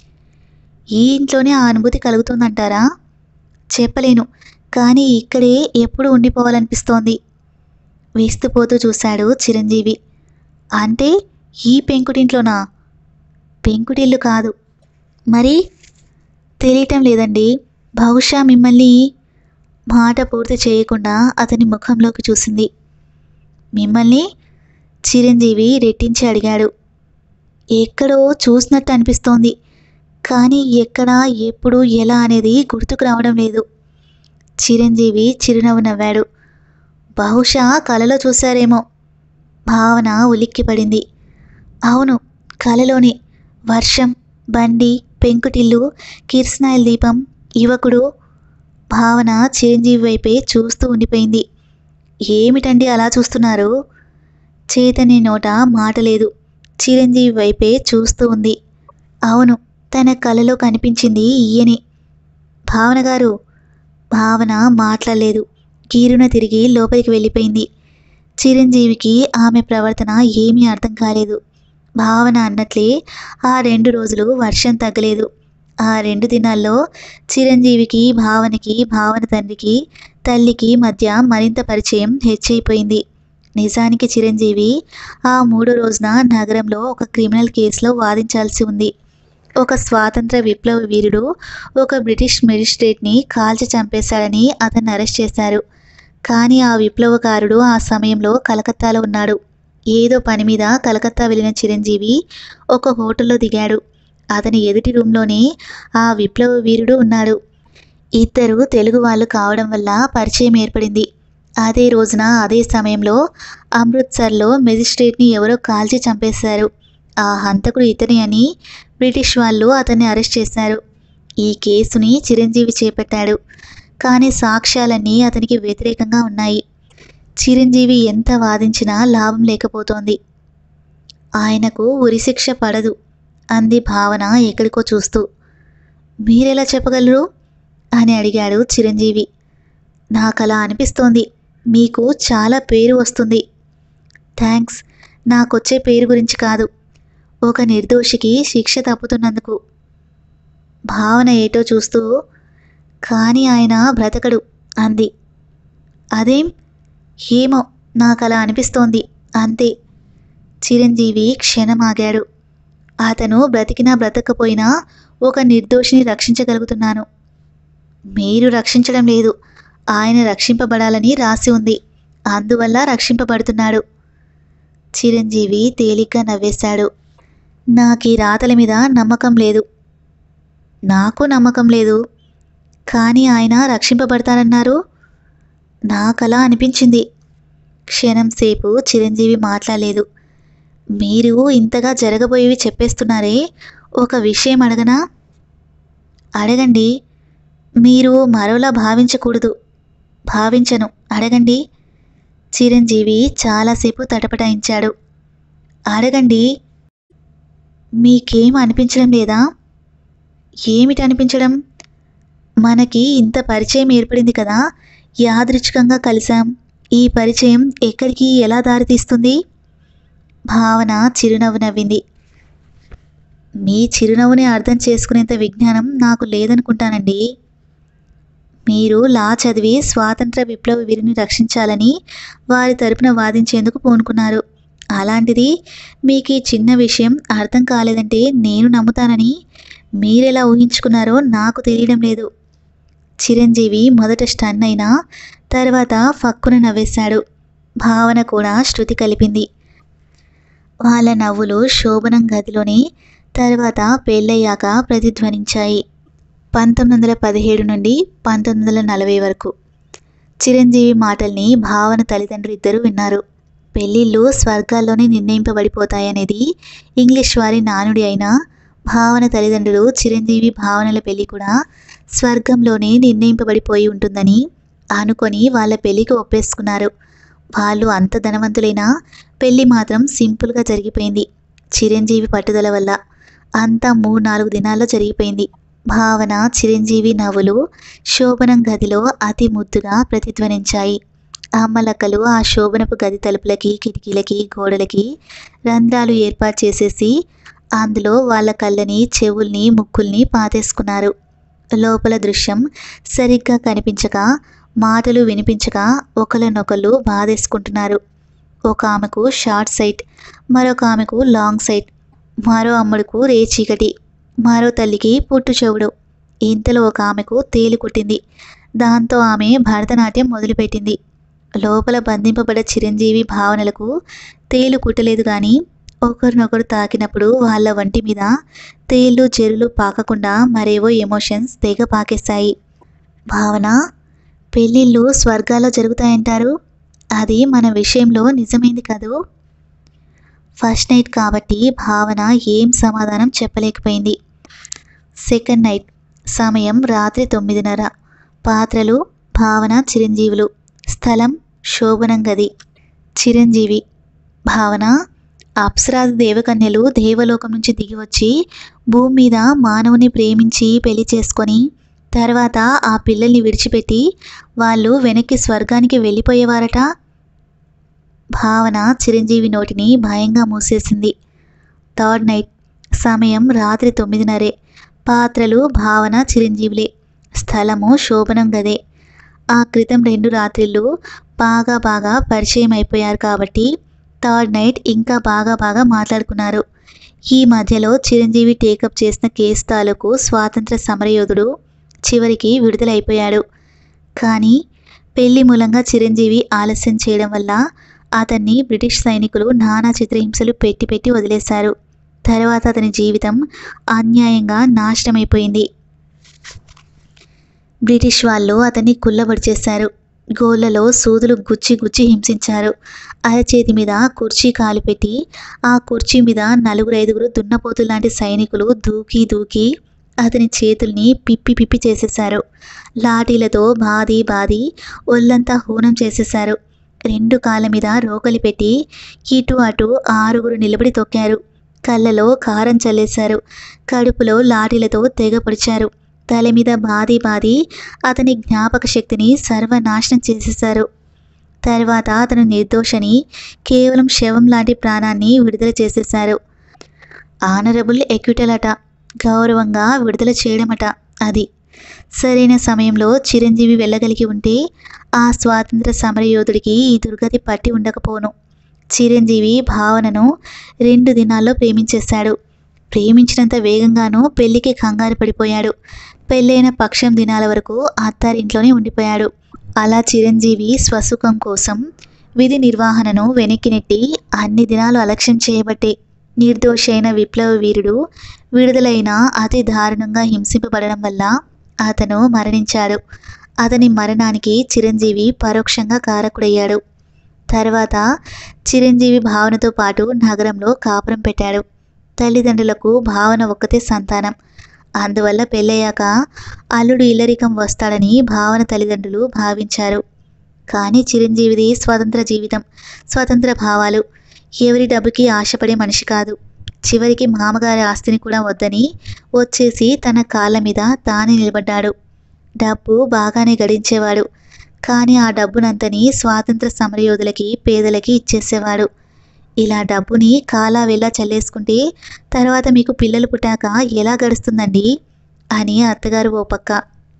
S1: ఈ ఇంట్లోనే ఆ అనుభూతి కలుగుతుందంటారా చెప్పలేను కానీ ఇక్కడే ఎప్పుడు ఉండిపోవాలనిపిస్తోంది విస్తుపోతూ చూశాడు చిరంజీవి అంటే ఈ పెంకుటింట్లోనా పెంకుటిల్లు కాదు మరి తెలియటం లేదండి బహుశా మిమ్మల్ని మాట పూర్తి చేయకుండా అతని ముఖంలోకి చూసింది మిమ్మల్ని చిరంజీవి రెట్టించి అడిగాడు ఎక్కడో చూసినట్టు అనిపిస్తోంది కానీ ఎక్కడ ఎప్పుడు ఎలా అనేది గుర్తుకు రావడం లేదు చిరంజీవి చిరునవ్వు నవ్వాడు బహుశా కలలో చూశారేమో భావన ఉలిక్కిపడింది అవును కలలోనే వర్షం బండి పెంకుటిల్లు కిర్స్నాయిల్ దీపం యువకుడు భావన చిరంజీవి వైపే చూస్తూ ఉండిపోయింది ఏమిటండి అలా చూస్తున్నారు చైతన్య నోట మాట లేదు చిరంజీవి వైపే చూస్తూ ఉంది అవును తన కలలో కనిపించింది ఈయనే భావన గారు భావన మాట్లాడలేదు కీరున తిరిగి లోపలికి వెళ్ళిపోయింది చిరంజీవికి ఆమె ప్రవర్తన ఏమీ అర్థం కాలేదు భావన అన్నట్లే ఆ రెండు రోజులు వర్షం తగ్గలేదు ఆ రెండు దినాల్లో చిరంజీవికి భావనకి భావన తండ్రికి తల్లికి మధ్య మరింత పరిచయం హెచ్చైపోయింది నిజానికి చిరంజీవి ఆ మూడో రోజున నగరంలో ఒక క్రిమినల్ కేసులో వాదించాల్సి ఉంది ఒక స్వాతంత్ర విప్లవ వీరుడు ఒక బ్రిటిష్ మెజిస్ట్రేట్ని కాల్చి చంపేశాడని అతన్ని అరెస్ట్ చేశారు కానీ ఆ విప్లవకారుడు ఆ సమయంలో కలకత్తాలో ఉన్నాడు ఏదో పని మీద కలకత్తా వెళ్ళిన చిరంజీవి ఒక హోటల్లో దిగాడు అతని ఎదుటి రూమ్లోనే ఆ విప్లవ వీరుడు ఉన్నాడు ఇద్దరు తెలుగు వాళ్ళు కావడం వల్ల పరిచయం ఏర్పడింది అదే రోజున అదే సమయంలో అమృత్సర్లో మెజిస్ట్రేట్ని ఎవరో కాల్చి చంపేశారు ఆ హంతకుడు ఇతని అని బ్రిటిష్ వాళ్ళు అతన్ని అరెస్ట్ చేశారు ఈ కేసుని చిరంజీవి చేపట్టాడు కానీ సాక్ష్యాలన్నీ అతనికి వ్యతిరేకంగా ఉన్నాయి చిరంజీవి ఎంత వాదించినా లాభం లేకపోతోంది ఆయనకు ఉరిశిక్ష పడదు అంది భావన ఎక్కడికో చూస్తూ మీరెలా చెప్పగలరు అని అడిగాడు చిరంజీవి నాకలా అనిపిస్తోంది మీకు చాలా పేరు వస్తుంది థ్యాంక్స్ నాకొచ్చే పేరు గురించి కాదు ఒక నిర్దోషికి శిక్ష తప్పుతున్నందుకు భావన ఏటో చూస్తూ కానీ ఆయన బ్రతకడు అంది అదేం ఏమో నాకు అలా అనిపిస్తోంది అంతే చిరంజీవి క్షణమాగాడు అతను బ్రతికినా బ్రతకపోయినా ఒక నిర్దోషిని రక్షించగలుగుతున్నాను మీరు రక్షించడం లేదు ఆయన రక్షింపబడాలని రాసి ఉంది అందువల్ల రక్షింపబడుతున్నాడు చిరంజీవి తేలిగ్గా నవ్వేశాడు నాకు ఈ రాతల మీద నమ్మకం లేదు నాకు నమ్మకం లేదు కానీ ఆయన రక్షింపబడతారన్నారు నాకలా అనిపించింది క్షణం సేపు చిరంజీవి మాట్లాడలేదు మీరు ఇంతగా జరగబోయేవి చెప్పేస్తున్నారే ఒక విషయం అడగనా అడగండి మీరు మరోలా భావించకూడదు భావించను అడగండి చిరంజీవి చాలాసేపు తటపటాయించాడు అడగండి మీకేం అనిపించడం లేదా ఏమిటి అనిపించడం మనకి ఇంత పరిచయం ఏర్పడింది కదా యాదృచ్ఛికంగా కలిసాం ఈ పరిచయం ఎక్కడికి ఎలా దారితీస్తుంది భావన చిరునవ్వు నవ్వింది మీ చిరునవ్వుని అర్థం చేసుకునేంత విజ్ఞానం నాకు లేదనుకుంటానండి మీరు లా చదివి స్వాతంత్ర విప్లవ వీరిని రక్షించాలని వారి తరపున వాదించేందుకు పూనుకున్నారు అలాంటిది మీకు ఈ చిన్న విషయం అర్థం కాలేదంటే నేను నమ్ముతానని మీరెలా ఊహించుకున్నారో నాకు తెలియడం లేదు చిరంజీవి మొదట స్టన్ అయినా తర్వాత ఫక్కున నవ్వేశాడు భావన కూడా శృతి కలిపింది వాళ్ళ నవ్వులు శోభనం గదిలోని తర్వాత పెళ్ళయ్యాక ప్రతిధ్వనించాయి పంతొమ్మిది వందల పదిహేడు నుండి పంతొమ్మిది వందల నలభై వరకు చిరంజీవి మాటల్ని భావన తల్లిదండ్రులు ఇద్దరు విన్నారు పెళ్ళిళ్ళు స్వర్గాల్లోనే నిర్ణయింపబడిపోతాయనేది ఇంగ్లీష్ వారి నానుడి అయినా భావన తల్లిదండ్రులు చిరంజీవి భావనల పెళ్లి కూడా స్వర్గంలోనే నిర్ణయింపబడిపోయి ఉంటుందని అనుకొని వాళ్ళ పెళ్లికి ఒప్పేసుకున్నారు వాళ్ళు అంత ధనవంతులైనా పెళ్లి మాత్రం సింపుల్గా జరిగిపోయింది చిరంజీవి పట్టుదల వల్ల అంతా మూడు నాలుగు దినాల్లో జరిగిపోయింది భావన చిరంజీవి నవ్వులు శోభనం గదిలో అతి ముద్దుగా ప్రతిధ్వనించాయి అమ్మలక్కలు ఆ శోభనపు గది తలుపులకి కిటికీలకి గోడలకి రంధ్రాలు ఏర్పాటు చేసేసి అందులో వాళ్ళ కళ్ళని చెవుల్ని ముక్కుల్ని పాతేసుకున్నారు లోపల దృశ్యం సరిగ్గా కనిపించక మాటలు వినిపించక ఒకరినొకళ్ళు బాధేసుకుంటున్నారు ఒక ఆమెకు షార్ట్ సైట్ మరొక ఆమెకు లాంగ్ సైట్ మరో అమ్ముడుకు రేచీకటి మరో తల్లికి పుట్టు చెవుడు ఇంతలో ఒక ఆమెకు తేలి కుట్టింది దాంతో ఆమె భరతనాట్యం మొదలుపెట్టింది లోపల బంధింపబడ్డ చిరంజీవి భావనలకు తేలు కుట్టలేదు కానీ ఒకరినొకరు తాకినప్పుడు వాళ్ళ వంటి మీద తేళ్ళు చెరులు పాకకుండా మరేవో ఎమోషన్స్ తెగ పాకేస్తాయి భావన పెళ్ళిళ్ళు స్వర్గాల్లో జరుగుతాయంటారు అది మన విషయంలో నిజమైంది కదూ ఫస్ట్ నైట్ కాబట్టి భావన ఏం సమాధానం చెప్పలేకపోయింది సెకండ్ నైట్ సమయం రాత్రి తొమ్మిదిన్నర పాత్రలు భావన చిరంజీవులు స్థలం శోభనం గది చిరంజీవి భావన అప్సరాది దేవకన్యలు దేవలోకం నుంచి దిగి వచ్చి భూమి మీద మానవుని ప్రేమించి పెళ్లి చేసుకొని తర్వాత ఆ పిల్లల్ని విడిచిపెట్టి వాళ్ళు వెనక్కి స్వర్గానికి వెళ్ళిపోయేవారట భావన చిరంజీవి నోటిని భయంగా మూసేసింది థర్డ్ నైట్ సమయం రాత్రి తొమ్మిదిన్నరే పాత్రలు భావన చిరంజీవులే స్థలము శోభనం గదే ఆ క్రితం రెండు రాత్రిళ్ళు బాగా బాగా పరిచయం అయిపోయారు కాబట్టి థర్డ్ నైట్ ఇంకా బాగా బాగా మాట్లాడుకున్నారు ఈ మధ్యలో చిరంజీవి టేకప్ చేసిన కేసు తాలూకు స్వాతంత్ర సమరయోధుడు చివరికి విడుదలైపోయాడు కానీ పెళ్లి మూలంగా చిరంజీవి ఆలస్యం చేయడం వల్ల అతన్ని బ్రిటిష్ సైనికులు నానా చిత్రహింసలు పెట్టి పెట్టి వదిలేశారు తర్వాత అతని జీవితం అన్యాయంగా నాశనమైపోయింది బ్రిటిష్ వాళ్ళు అతన్ని కుల్లబడిచేశారు గోళ్లలో సూదులు గుచ్చి గుచ్చి హింసించారు అరచేతి మీద కుర్చీ కాలు పెట్టి ఆ కుర్చీ మీద నలుగురు ఐదుగురు దున్నపోతు లాంటి సైనికులు దూకి దూకి అతని చేతుల్ని పిప్పి పిప్పి చేసేశారు లాఠీలతో బాది బాది ఒళ్ళంతా హూనం చేసేశారు రెండు కాళ్ళ మీద రోకలి పెట్టి ఇటు అటు ఆరుగురు నిలబడి తొక్కారు కళ్ళలో కారం చల్లేశారు కడుపులో లాఠీలతో తెగ పొడిచారు తల మీద బాది బాది అతని జ్ఞాపక శక్తిని సర్వనాశనం చేసేశారు తర్వాత అతను నిర్దోషని కేవలం శవం లాంటి ప్రాణాన్ని విడుదల చేసేశారు ఆనరబుల్ ఎక్విటల్ అట గౌరవంగా విడుదల చేయడమట అది సరైన సమయంలో చిరంజీవి వెళ్ళగలిగి ఉంటే ఆ స్వాతంత్ర సమరయోధుడికి ఈ దుర్గతి పట్టి ఉండకపోను చిరంజీవి భావనను రెండు దినాల్లో ప్రేమించేశాడు ప్రేమించినంత వేగంగానూ పెళ్లికి కంగారు పడిపోయాడు పెళ్ళైన పక్షం దినాల వరకు అత్తారింట్లోనే ఉండిపోయాడు అలా చిరంజీవి స్వసుఖం కోసం విధి నిర్వహణను వెనక్కి నెట్టి అన్ని దినాలు అలక్ష్యం చేయబట్టే నిర్దోషి అయిన విప్లవ వీరుడు విడుదలైన అతి దారుణంగా హింసింపబడడం వల్ల అతను మరణించాడు అతని మరణానికి చిరంజీవి పరోక్షంగా కారకుడయ్యాడు తర్వాత చిరంజీవి భావనతో పాటు నగరంలో కాపురం పెట్టాడు తల్లిదండ్రులకు భావన ఒక్కతే సంతానం అందువల్ల పెళ్ళయ్యాక అల్లుడు ఇల్లరికం వస్తాడని భావన తల్లిదండ్రులు భావించారు కానీ చిరంజీవిది స్వతంత్ర జీవితం స్వతంత్ర భావాలు ఎవరి డబ్బుకి ఆశపడే మనిషి కాదు చివరికి మామగారి ఆస్తిని కూడా వద్దని వచ్చేసి తన కాళ్ళ మీద తానే నిలబడ్డాడు డబ్బు బాగానే గడించేవాడు కానీ ఆ డబ్బునంతని స్వాతంత్ర సమరయోధులకి పేదలకి ఇచ్చేసేవాడు ఇలా డబ్బుని కాలా వెళ్ళా చల్లేసుకుంటే తర్వాత మీకు పిల్లలు పుట్టాక ఎలా గడుస్తుందండి అని అత్తగారు ఓ పక్క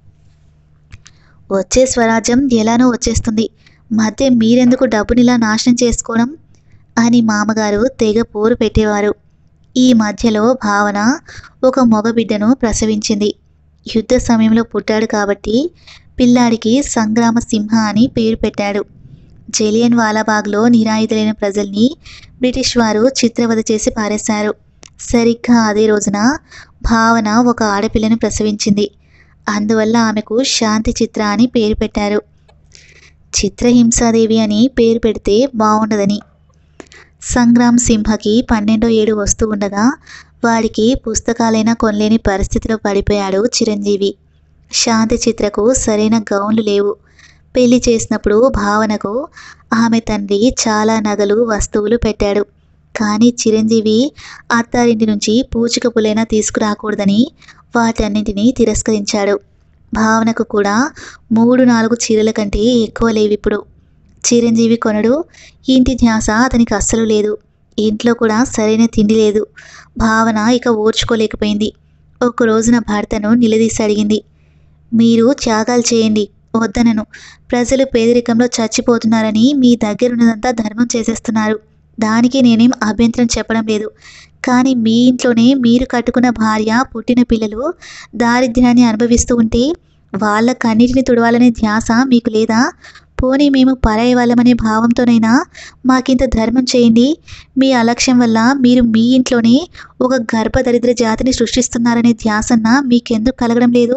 S1: వచ్చే స్వరాజ్యం ఎలానో వచ్చేస్తుంది మధ్య మీరెందుకు డబ్బునిలా నాశనం చేసుకోవడం అని మామగారు తెగ పోరు పెట్టేవారు ఈ మధ్యలో భావన ఒక మగబిడ్డను ప్రసవించింది యుద్ధ సమయంలో పుట్టాడు కాబట్టి పిల్లాడికి సంగ్రామ సింహ అని పేరు పెట్టాడు జలియన్ వాలాబాగ్లో నిరాయుధులైన ప్రజల్ని బ్రిటిష్ వారు చిత్రవద చేసి పారేశారు సరిగ్గా అదే రోజున భావన ఒక ఆడపిల్లను ప్రసవించింది అందువల్ల ఆమెకు శాంతి చిత్ర అని పేరు పెట్టారు చిత్రహింసాదేవి అని పేరు పెడితే బాగుండదని సంగ్రామ్ సింహకి పన్నెండో ఏడు వస్తూ ఉండగా వాడికి పుస్తకాలైనా కొనలేని పరిస్థితిలో పడిపోయాడు చిరంజీవి శాంతి చిత్రకు సరైన గౌన్లు లేవు పెళ్లి చేసినప్పుడు భావనకు ఆమె తండ్రి చాలా నగలు వస్తువులు పెట్టాడు కానీ చిరంజీవి అత్తారింటి నుంచి పూచిక పులైనా తీసుకురాకూడదని వాటన్నింటినీ తిరస్కరించాడు భావనకు కూడా మూడు నాలుగు చీరల కంటే ఎక్కువ లేవిప్పుడు చిరంజీవి కొనడు ఇంటి ధ్యాస అతనికి అస్సలు లేదు ఇంట్లో కూడా సరైన తిండి లేదు భావన ఇక ఓర్చుకోలేకపోయింది ఒక రోజున భర్తను నిలదీసి అడిగింది మీరు త్యాగాలు చేయండి వద్దనను ప్రజలు పేదరికంలో చచ్చిపోతున్నారని మీ దగ్గరున్నదంతా ధర్మం చేసేస్తున్నారు దానికి నేనేం అభ్యంతరం చెప్పడం లేదు కానీ మీ ఇంట్లోనే మీరు కట్టుకున్న భార్య పుట్టిన పిల్లలు దారిద్ర్యాన్ని అనుభవిస్తూ ఉంటే వాళ్ళ కన్నిటిని తుడవాలనే ధ్యాస మీకు లేదా పోనీ మేము పరాయి వాళ్ళమనే భావంతోనైనా మాకింత ధర్మం చేయండి మీ అలక్ష్యం వల్ల మీరు మీ ఇంట్లోనే ఒక గర్భదరిద్ర జాతిని సృష్టిస్తున్నారనే ధ్యాసన్న మీకెందుకు కలగడం లేదు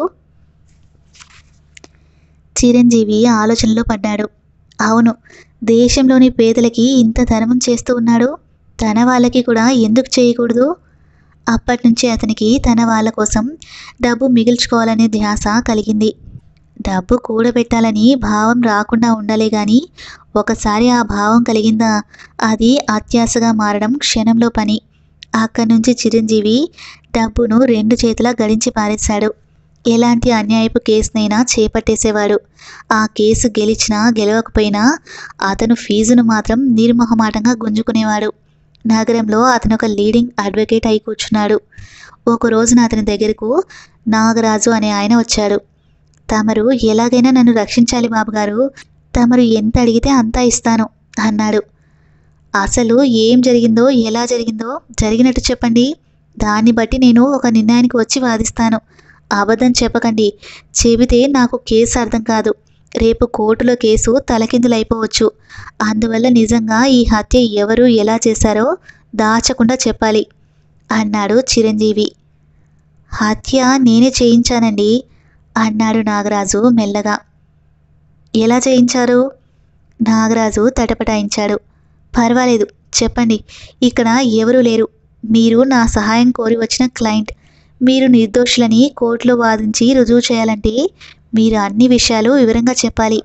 S1: చిరంజీవి ఆలోచనలో పడ్డాడు అవును దేశంలోని పేదలకి ఇంత ధర్మం చేస్తూ ఉన్నాడు తన వాళ్ళకి కూడా ఎందుకు చేయకూడదు అప్పటి నుంచి అతనికి తన వాళ్ళ కోసం డబ్బు మిగిల్చుకోవాలనే ధ్యాస కలిగింది డబ్బు కూడబెట్టాలని భావం రాకుండా ఉండాలి కానీ ఒకసారి ఆ భావం కలిగిందా అది అత్యాశగా మారడం క్షణంలో పని అక్కడి నుంచి చిరంజీవి డబ్బును రెండు చేతులా గడించి పారేశాడు ఎలాంటి అన్యాయపు కేసునైనా చేపట్టేసేవాడు ఆ కేసు గెలిచినా గెలవకపోయినా అతను ఫీజును మాత్రం నిర్మోహమాటంగా గుంజుకునేవాడు నగరంలో అతను ఒక లీడింగ్ అడ్వకేట్ అయి కూర్చున్నాడు ఒక రోజున అతని దగ్గరకు నాగరాజు అనే ఆయన వచ్చాడు తమరు ఎలాగైనా నన్ను రక్షించాలి బాబుగారు తమరు ఎంత అడిగితే అంతా ఇస్తాను అన్నాడు అసలు ఏం జరిగిందో ఎలా జరిగిందో జరిగినట్టు చెప్పండి దాన్ని బట్టి నేను ఒక నిర్ణయానికి వచ్చి వాదిస్తాను అబద్ధం చెప్పకండి చెబితే నాకు కేసు అర్థం కాదు రేపు కోర్టులో కేసు తలకిందులైపోవచ్చు అందువల్ల నిజంగా ఈ హత్య ఎవరు ఎలా చేశారో దాచకుండా చెప్పాలి అన్నాడు చిరంజీవి హత్య నేనే చేయించానండి అన్నాడు నాగరాజు మెల్లగా ఎలా చేయించారు నాగరాజు తటపటాయించాడు పర్వాలేదు చెప్పండి ఇక్కడ ఎవరూ లేరు మీరు నా సహాయం కోరి వచ్చిన క్లయింట్ మీరు నిర్దోషులని కోర్టులో వాదించి రుజువు చేయాలంటే మీరు అన్ని విషయాలు వివరంగా చెప్పాలి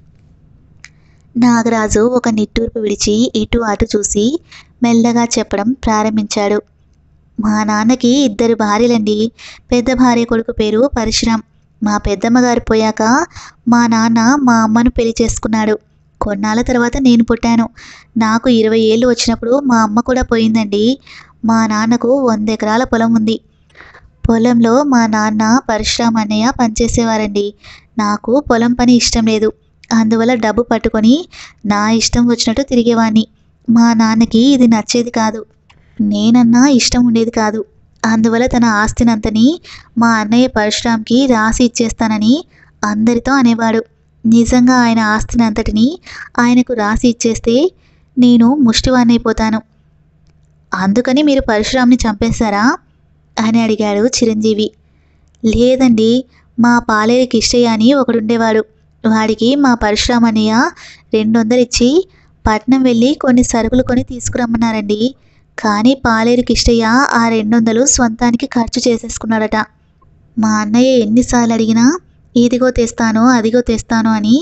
S1: నాగరాజు ఒక నిట్టూర్పు విడిచి ఇటు అటు చూసి మెల్లగా చెప్పడం ప్రారంభించాడు మా నాన్నకి ఇద్దరు భార్యలండి పెద్ద భార్య కొడుకు పేరు పరశురాం మా పెద్దమ్మ గారు పోయాక మా నాన్న మా అమ్మను పెళ్లి చేసుకున్నాడు కొన్నాళ్ళ తర్వాత నేను పుట్టాను నాకు ఇరవై ఏళ్ళు వచ్చినప్పుడు మా అమ్మ కూడా పోయిందండి మా నాన్నకు వంద ఎకరాల పొలం ఉంది పొలంలో మా నాన్న పరశురామ్ అన్నయ్య పనిచేసేవారండి నాకు పొలం పని ఇష్టం లేదు అందువల్ల డబ్బు పట్టుకొని నా ఇష్టం వచ్చినట్టు తిరిగేవాణ్ణి మా నాన్నకి ఇది నచ్చేది కాదు నేనన్నా ఇష్టం ఉండేది కాదు అందువల్ల తన ఆస్తినంతని మా అన్నయ్య పరశురామ్కి రాసి ఇచ్చేస్తానని అందరితో అనేవాడు నిజంగా ఆయన ఆస్తిని అంతటిని ఆయనకు రాసి ఇచ్చేస్తే నేను ముష్టివాణ్ణైపోతాను అందుకని మీరు పరశురామ్ని చంపేశారా అని అడిగాడు చిరంజీవి లేదండి మా పాలేరి కిష్టయ్య అని ఒకడుండేవాడు వాడికి మా పరశురామ్ అన్నయ్య రెండు వందలు ఇచ్చి పట్నం వెళ్ళి కొన్ని సరుకులు కొని తీసుకురమ్మన్నారండి కానీ పాలేరు కిష్టయ్య ఆ రెండు వందలు స్వంతానికి ఖర్చు చేసేసుకున్నాడట మా అన్నయ్య ఎన్నిసార్లు అడిగినా ఇదిగో తెస్తాను అదిగో తెస్తాను అని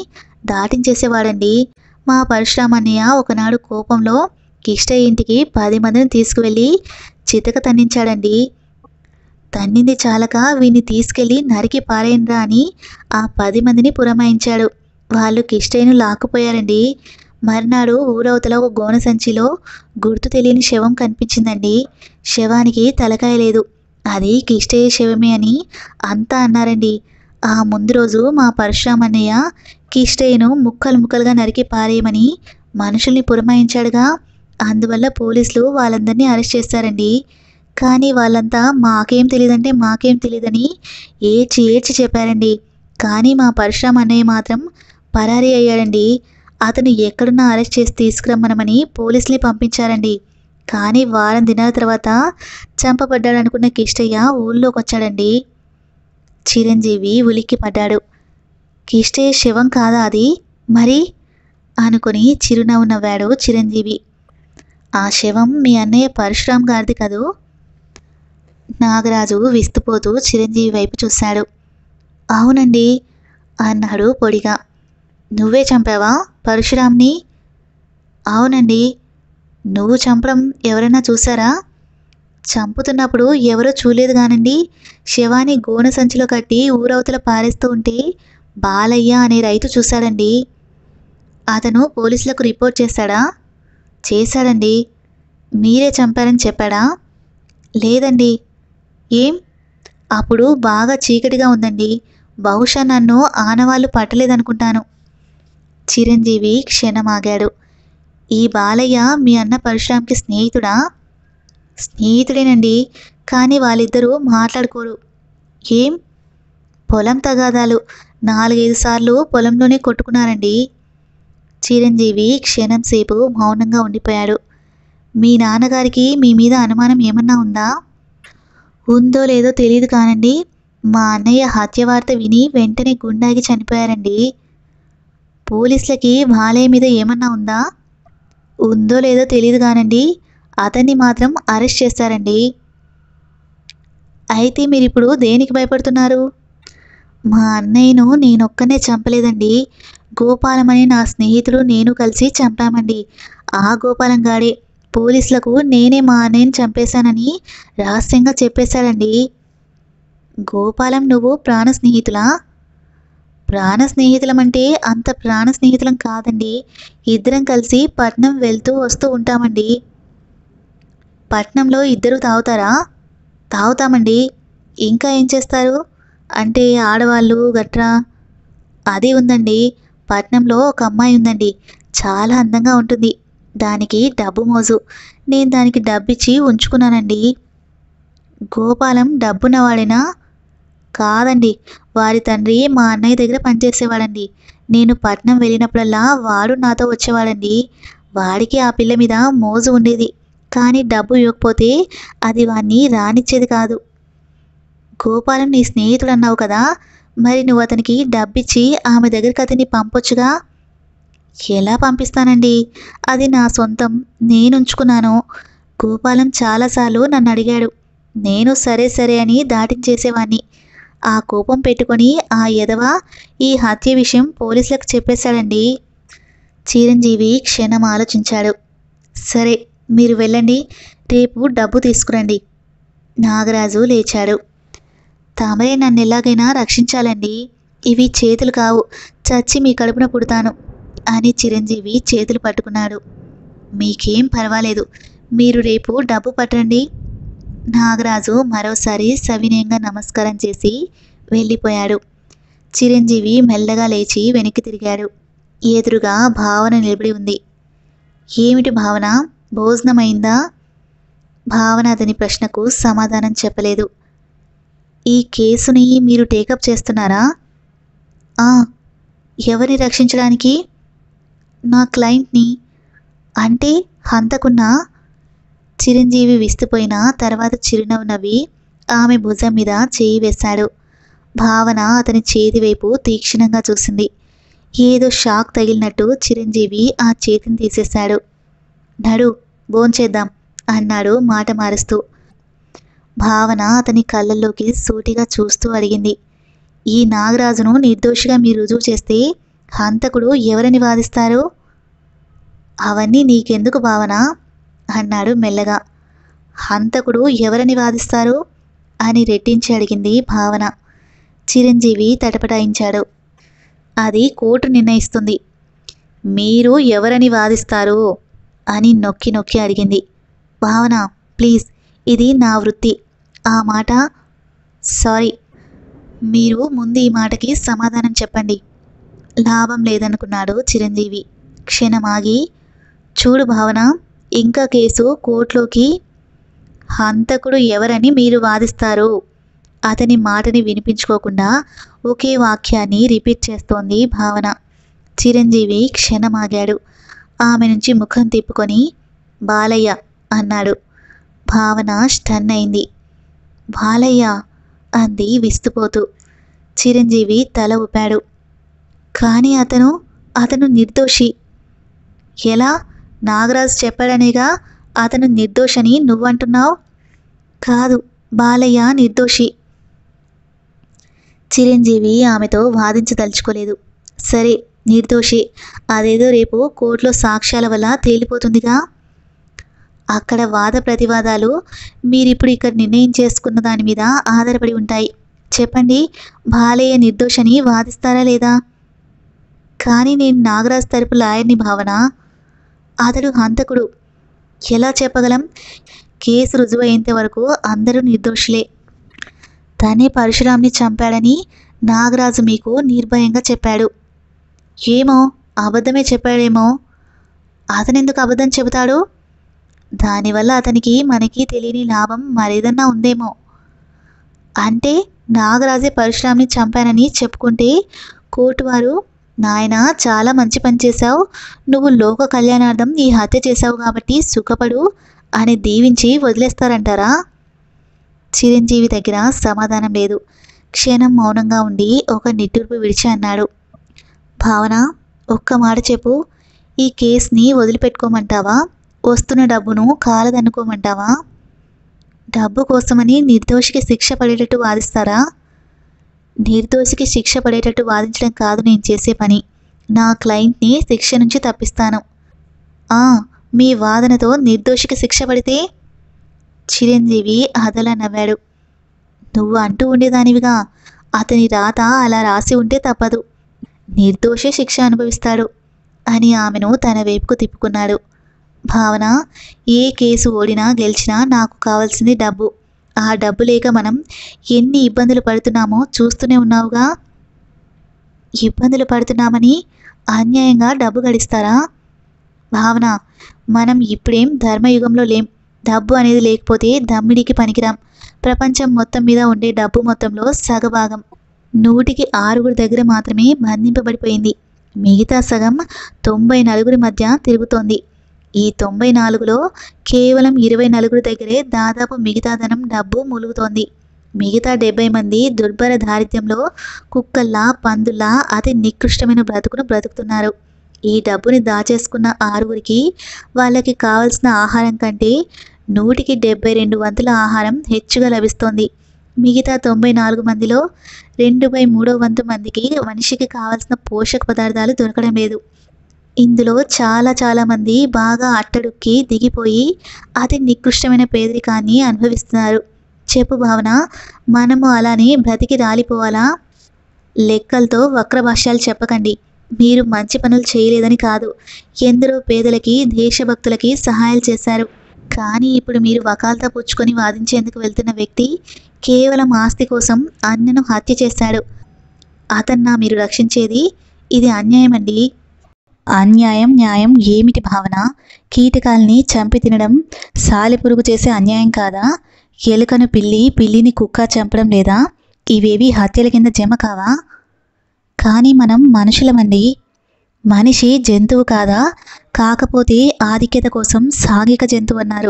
S1: దాటించేసేవాడండి మా పరశురామన్నయ్య ఒకనాడు కోపంలో కిష్టయ్య ఇంటికి పది మందిని తీసుకువెళ్ళి చితక తన్నించాడండి తన్నింది చాలక వీన్ని తీసుకెళ్లి నరికి పారేయండ్రా అని ఆ పది మందిని పురమాయించాడు వాళ్ళు కిష్టయ్యను లాక్కుపోయారండి మర్నాడు ఊరవతల ఒక గోన సంచిలో గుర్తు తెలియని శవం కనిపించిందండి శవానికి తలకాయ లేదు అది కిష్టయ్య శవమే అని అంతా అన్నారండి ఆ ముందు రోజు మా పరశురామన్నయ్య కిష్టయ్యను ముక్కలు ముక్కలుగా నరికి పారేయమని మనుషుల్ని పురమాయించాడుగా అందువల్ల పోలీసులు వాళ్ళందరినీ అరెస్ట్ చేశారండి కానీ వాళ్ళంతా మాకేం తెలియదంటే మాకేం తెలియదని ఏడ్చి ఏడ్చి చెప్పారండి కానీ మా పరశురామ్ అన్నయ్య మాత్రం పరారీ అయ్యాడండి అతను ఎక్కడున్నా అరెస్ట్ చేసి తీసుకురమ్మనమని పోలీసుల్ని పంపించారండి కానీ వారం దినాల తర్వాత చంపబడ్డాడు అనుకున్న కిష్టయ్య ఊళ్ళోకి వచ్చాడండి చిరంజీవి ఉలిక్కి పడ్డాడు కిష్టయ్య శవం కాదా అది మరి అనుకుని చిరునవ్వు నవ్వాడు చిరంజీవి ఆ శవం మీ అన్నయ్య పరశురామ్ గారిది కదూ నాగరాజు విస్తుపోతూ చిరంజీవి వైపు చూశాడు అవునండి అన్నాడు పొడిగా నువ్వే చంపావా పరశురామ్ని అవునండి నువ్వు చంపడం ఎవరైనా చూసారా చంపుతున్నప్పుడు ఎవరో చూలేదు కానండి శవాన్ని గోనె సంచిలో కట్టి ఊరవతల పారేస్తూ ఉంటే బాలయ్య అనే రైతు చూశాడండి అతను పోలీసులకు రిపోర్ట్ చేశాడా చేశాడండి మీరే చంపారని చెప్పాడా లేదండి ఏం అప్పుడు బాగా చీకటిగా ఉందండి బహుశా నన్ను ఆనవాళ్ళు పట్టలేదనుకుంటాను చిరంజీవి క్షణమాగాడు ఈ బాలయ్య మీ అన్న పరశురామ్కి స్నేహితుడా స్నేహితుడేనండి కానీ వాళ్ళిద్దరూ మాట్లాడుకోరు ఏం పొలం తగాదాలు నాలుగైదు సార్లు పొలంలోనే కొట్టుకున్నారండి చిరంజీవి క్షణం సేపు మౌనంగా ఉండిపోయాడు మీ నాన్నగారికి మీ మీద అనుమానం ఏమన్నా ఉందా ఉందో లేదో తెలియదు కానండి మా అన్నయ్య హత్య వార్త విని వెంటనే గుండాగి చనిపోయారండి పోలీసులకి బాలయ్య మీద ఏమన్నా ఉందా ఉందో లేదో తెలియదు కానండి అతన్ని మాత్రం అరెస్ట్ చేశారండి అయితే మీరు ఇప్పుడు దేనికి భయపడుతున్నారు మా అన్నయ్యను నేనొక్కనే చంపలేదండి గోపాలం అనే నా స్నేహితుడు నేను కలిసి చంపామండి ఆ గోపాలం గాడే పోలీసులకు నేనే మా అన్నయ్యని చంపేశానని రహస్యంగా చెప్పేశాడండి గోపాలం నువ్వు ప్రాణ స్నేహితులా ప్రాణ స్నేహితులం అంటే అంత ప్రాణ స్నేహితులం కాదండి ఇద్దరం కలిసి పట్నం వెళ్తూ వస్తూ ఉంటామండి పట్నంలో ఇద్దరు తాగుతారా తాగుతామండి ఇంకా ఏం చేస్తారు అంటే ఆడవాళ్ళు గట్రా అది ఉందండి పట్నంలో ఒక అమ్మాయి ఉందండి చాలా అందంగా ఉంటుంది దానికి డబ్బు మోజు నేను దానికి డబ్బిచ్చి ఉంచుకున్నానండి గోపాలం డబ్బున్నవాడేనా కాదండి వారి తండ్రి మా అన్నయ్య దగ్గర పనిచేసేవాడండి నేను పట్నం వెళ్ళినప్పుడల్లా వాడు నాతో వచ్చేవాడండి వాడికి ఆ పిల్ల మీద మోజు ఉండేది కానీ డబ్బు ఇవ్వకపోతే అది వాణ్ణి రానిచ్చేది కాదు గోపాలం నీ స్నేహితుడు అన్నావు కదా మరి నువ్వు అతనికి డబ్బిచ్చి ఆమె దగ్గరికి అతన్ని పంపొచ్చుగా ఎలా పంపిస్తానండి అది నా సొంతం నేను ఉంచుకున్నాను గోపాలం చాలాసార్లు నన్ను అడిగాడు నేను సరే సరే అని దాటించేసేవాణ్ణి ఆ కోపం పెట్టుకొని ఆ ఎదవ ఈ హత్య విషయం పోలీసులకు చెప్పేశాడండి చిరంజీవి క్షణం ఆలోచించాడు సరే మీరు వెళ్ళండి రేపు డబ్బు తీసుకురండి నాగరాజు లేచాడు తమరే నన్ను ఎలాగైనా రక్షించాలండి ఇవి చేతులు కావు చచ్చి మీ కడుపున పుడతాను అని చిరంజీవి చేతులు పట్టుకున్నాడు మీకేం పర్వాలేదు మీరు రేపు డబ్బు పట్టండి నాగరాజు మరోసారి సవినయంగా నమస్కారం చేసి వెళ్ళిపోయాడు చిరంజీవి మెల్లగా లేచి వెనక్కి తిరిగాడు ఎదురుగా భావన నిలబడి ఉంది ఏమిటి భావన భోజనమైందా భావన అతని ప్రశ్నకు సమాధానం చెప్పలేదు ఈ కేసుని మీరు టేకప్ చేస్తున్నారా "ఆ, ఎవరిని రక్షించడానికి నా క్లయింట్ని అంటే హంతకున్నా చిరంజీవి విస్తుపోయిన తర్వాత చిరునవ్వు నవ్వి ఆమె భుజం మీద చేయి వేశాడు భావన అతని చేతి వైపు తీక్షణంగా చూసింది ఏదో షాక్ తగిలినట్టు చిరంజీవి ఆ చేతిని తీసేశాడు నడు భోంచేద్దాం అన్నాడు మాట మారుస్తూ భావన అతని కళ్ళల్లోకి సూటిగా చూస్తూ అడిగింది ఈ నాగరాజును నిర్దోషిగా మీరు రుజువు చేస్తే హంతకుడు ఎవరని వాదిస్తారు అవన్నీ నీకెందుకు భావన అన్నాడు మెల్లగా హంతకుడు ఎవరని వాదిస్తారు అని రెట్టించి అడిగింది భావన చిరంజీవి తటపటాయించాడు అది కోర్టు నిర్ణయిస్తుంది మీరు ఎవరని వాదిస్తారు అని నొక్కి నొక్కి అడిగింది భావన ప్లీజ్ ఇది నా వృత్తి ఆ మాట సారీ మీరు ముందు ఈ మాటకి సమాధానం చెప్పండి లాభం లేదనుకున్నాడు చిరంజీవి క్షణమాగి చూడు భావన ఇంకా కేసు కోర్టులోకి హంతకుడు ఎవరని మీరు వాదిస్తారు అతని మాటని వినిపించుకోకుండా ఒకే వాక్యాన్ని రిపీట్ చేస్తోంది భావన చిరంజీవి క్షణమాగాడు ఆమె నుంచి ముఖం తిప్పుకొని బాలయ్య అన్నాడు భావన స్టన్ అయింది బాలయ్య అంది విస్తుపోతూ చిరంజీవి తల ఊపాడు కానీ అతను అతను నిర్దోషి ఎలా నాగరాజు చెప్పాడనేగా అతను నిర్దోషని నువ్వంటున్నావు కాదు బాలయ్య నిర్దోషి చిరంజీవి ఆమెతో వాదించదలుచుకోలేదు సరే నిర్దోషి అదేదో రేపు కోర్టులో సాక్ష్యాల వల్ల తేలిపోతుందిగా అక్కడ వాద ప్రతివాదాలు మీరిప్పుడు ఇక్కడ నిర్ణయం చేసుకున్న దాని మీద ఆధారపడి ఉంటాయి చెప్పండి బాలయ్య నిర్దోషని వాదిస్తారా లేదా కానీ నేను నాగరాజ్ తరపు లాయర్ని భావన అతడు హంతకుడు ఎలా చెప్పగలం కేసు రుజువయ్యేంత వరకు అందరూ నిర్దోషులే తనే పరశురాంని చంపాడని నాగరాజు మీకు నిర్భయంగా చెప్పాడు ఏమో అబద్ధమే చెప్పాడేమో అతనెందుకు అబద్ధం చెబుతాడు దానివల్ల అతనికి మనకి తెలియని లాభం మరేదన్నా ఉందేమో అంటే నాగరాజే పరశురాంని చంపానని చెప్పుకుంటే కోర్టు వారు నాయన చాలా మంచి పని చేశావు నువ్వు లోక కళ్యాణార్థం ఈ హత్య చేశావు కాబట్టి సుఖపడు అని దీవించి వదిలేస్తారంటారా చిరంజీవి దగ్గర సమాధానం లేదు క్షణం మౌనంగా ఉండి ఒక నిట్టూర్పు విడిచి అన్నాడు భావన ఒక్క మాట చెప్పు ఈ కేసుని వదిలిపెట్టుకోమంటావా వస్తున్న డబ్బును కాలదనుకోమంటావా డబ్బు కోసమని నిర్దోషికి శిక్ష పడేటట్టు వాదిస్తారా నిర్దోషికి శిక్ష పడేటట్టు వాదించడం కాదు నేను చేసే పని నా క్లయింట్ని శిక్ష నుంచి తప్పిస్తాను ఆ మీ వాదనతో నిర్దోషికి శిక్ష పడితే చిరంజీవి అదలా నవ్వాడు నువ్వు అంటూ ఉండేదానివిగా అతని రాత అలా రాసి ఉంటే తప్పదు నిర్దోషి శిక్ష అనుభవిస్తాడు అని ఆమెను తన వైపుకు తిప్పుకున్నాడు భావన ఏ కేసు ఓడినా గెలిచినా నాకు కావాల్సింది డబ్బు ఆ డబ్బు లేక మనం ఎన్ని ఇబ్బందులు పడుతున్నామో చూస్తూనే ఉన్నావుగా ఇబ్బందులు పడుతున్నామని అన్యాయంగా డబ్బు గడిస్తారా భావన మనం ఇప్పుడేం ధర్మయుగంలో లేం డబ్బు అనేది లేకపోతే దమ్మిడికి పనికిరాం ప్రపంచం మొత్తం మీద ఉండే డబ్బు మొత్తంలో సగభాగం నూటికి ఆరుగురు దగ్గర మాత్రమే బంధింపబడిపోయింది మిగతా సగం తొంభై నలుగురి మధ్య తిరుగుతోంది ఈ తొంభై నాలుగులో కేవలం ఇరవై నలుగురి దగ్గరే దాదాపు మిగతా ధనం డబ్బు ములుగుతోంది మిగతా డెబ్బై మంది దుర్భర దారిద్ర్యంలో కుక్కల్లా పందుల్లా అతి నికృష్టమైన బ్రతుకును బ్రతుకుతున్నారు ఈ డబ్బుని దాచేసుకున్న ఆరుగురికి వాళ్ళకి కావలసిన ఆహారం కంటే నూటికి డెబ్బై రెండు వంతుల ఆహారం హెచ్చుగా లభిస్తోంది మిగతా తొంభై నాలుగు మందిలో రెండు బై మూడో వంతు మందికి మనిషికి కావాల్సిన పోషక పదార్థాలు దొరకడం లేదు ఇందులో చాలా చాలా మంది బాగా అట్టడుక్కి దిగిపోయి అతి నికృష్టమైన పేదరికాన్ని అనుభవిస్తున్నారు చెప్పు భావన మనము అలానే బ్రతికి రాలిపోవాలా లెక్కలతో వక్ర భాష్యాలు చెప్పకండి మీరు మంచి పనులు చేయలేదని కాదు ఎందరో పేదలకి దేశభక్తులకి సహాయాలు చేశారు కానీ ఇప్పుడు మీరు వకాల్తా పుచ్చుకొని వాదించేందుకు వెళ్తున్న వ్యక్తి కేవలం ఆస్తి కోసం అన్నను హత్య చేశాడు అతన్నా మీరు రక్షించేది ఇది అన్యాయం అండి అన్యాయం న్యాయం ఏమిటి భావన కీటకాల్ని చంపి తినడం సాలెపురుగు చేసే అన్యాయం కాదా ఎలుకను పిల్లి పిల్లిని కుక్క చంపడం లేదా ఇవేవి హత్యల కింద జమ కావా కానీ మనం మనుషులమండి మనిషి జంతువు కాదా కాకపోతే ఆధిక్యత కోసం సాంఘిక జంతువు అన్నారు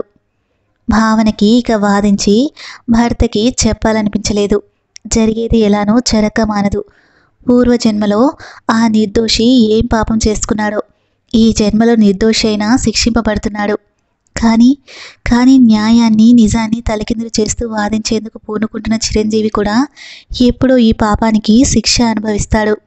S1: భావనకి ఇక వాదించి భర్తకి చెప్పాలనిపించలేదు జరిగేది ఎలానో జరక్క మానదు పూర్వజన్మలో ఆ నిర్దోషి ఏం పాపం చేసుకున్నాడో ఈ జన్మలో నిర్దోషి అయినా శిక్షింపబడుతున్నాడు కానీ కానీ న్యాయాన్ని నిజాన్ని తలకిందులు చేస్తూ వాదించేందుకు పూనుకుంటున్న చిరంజీవి కూడా ఎప్పుడో ఈ పాపానికి శిక్ష అనుభవిస్తాడు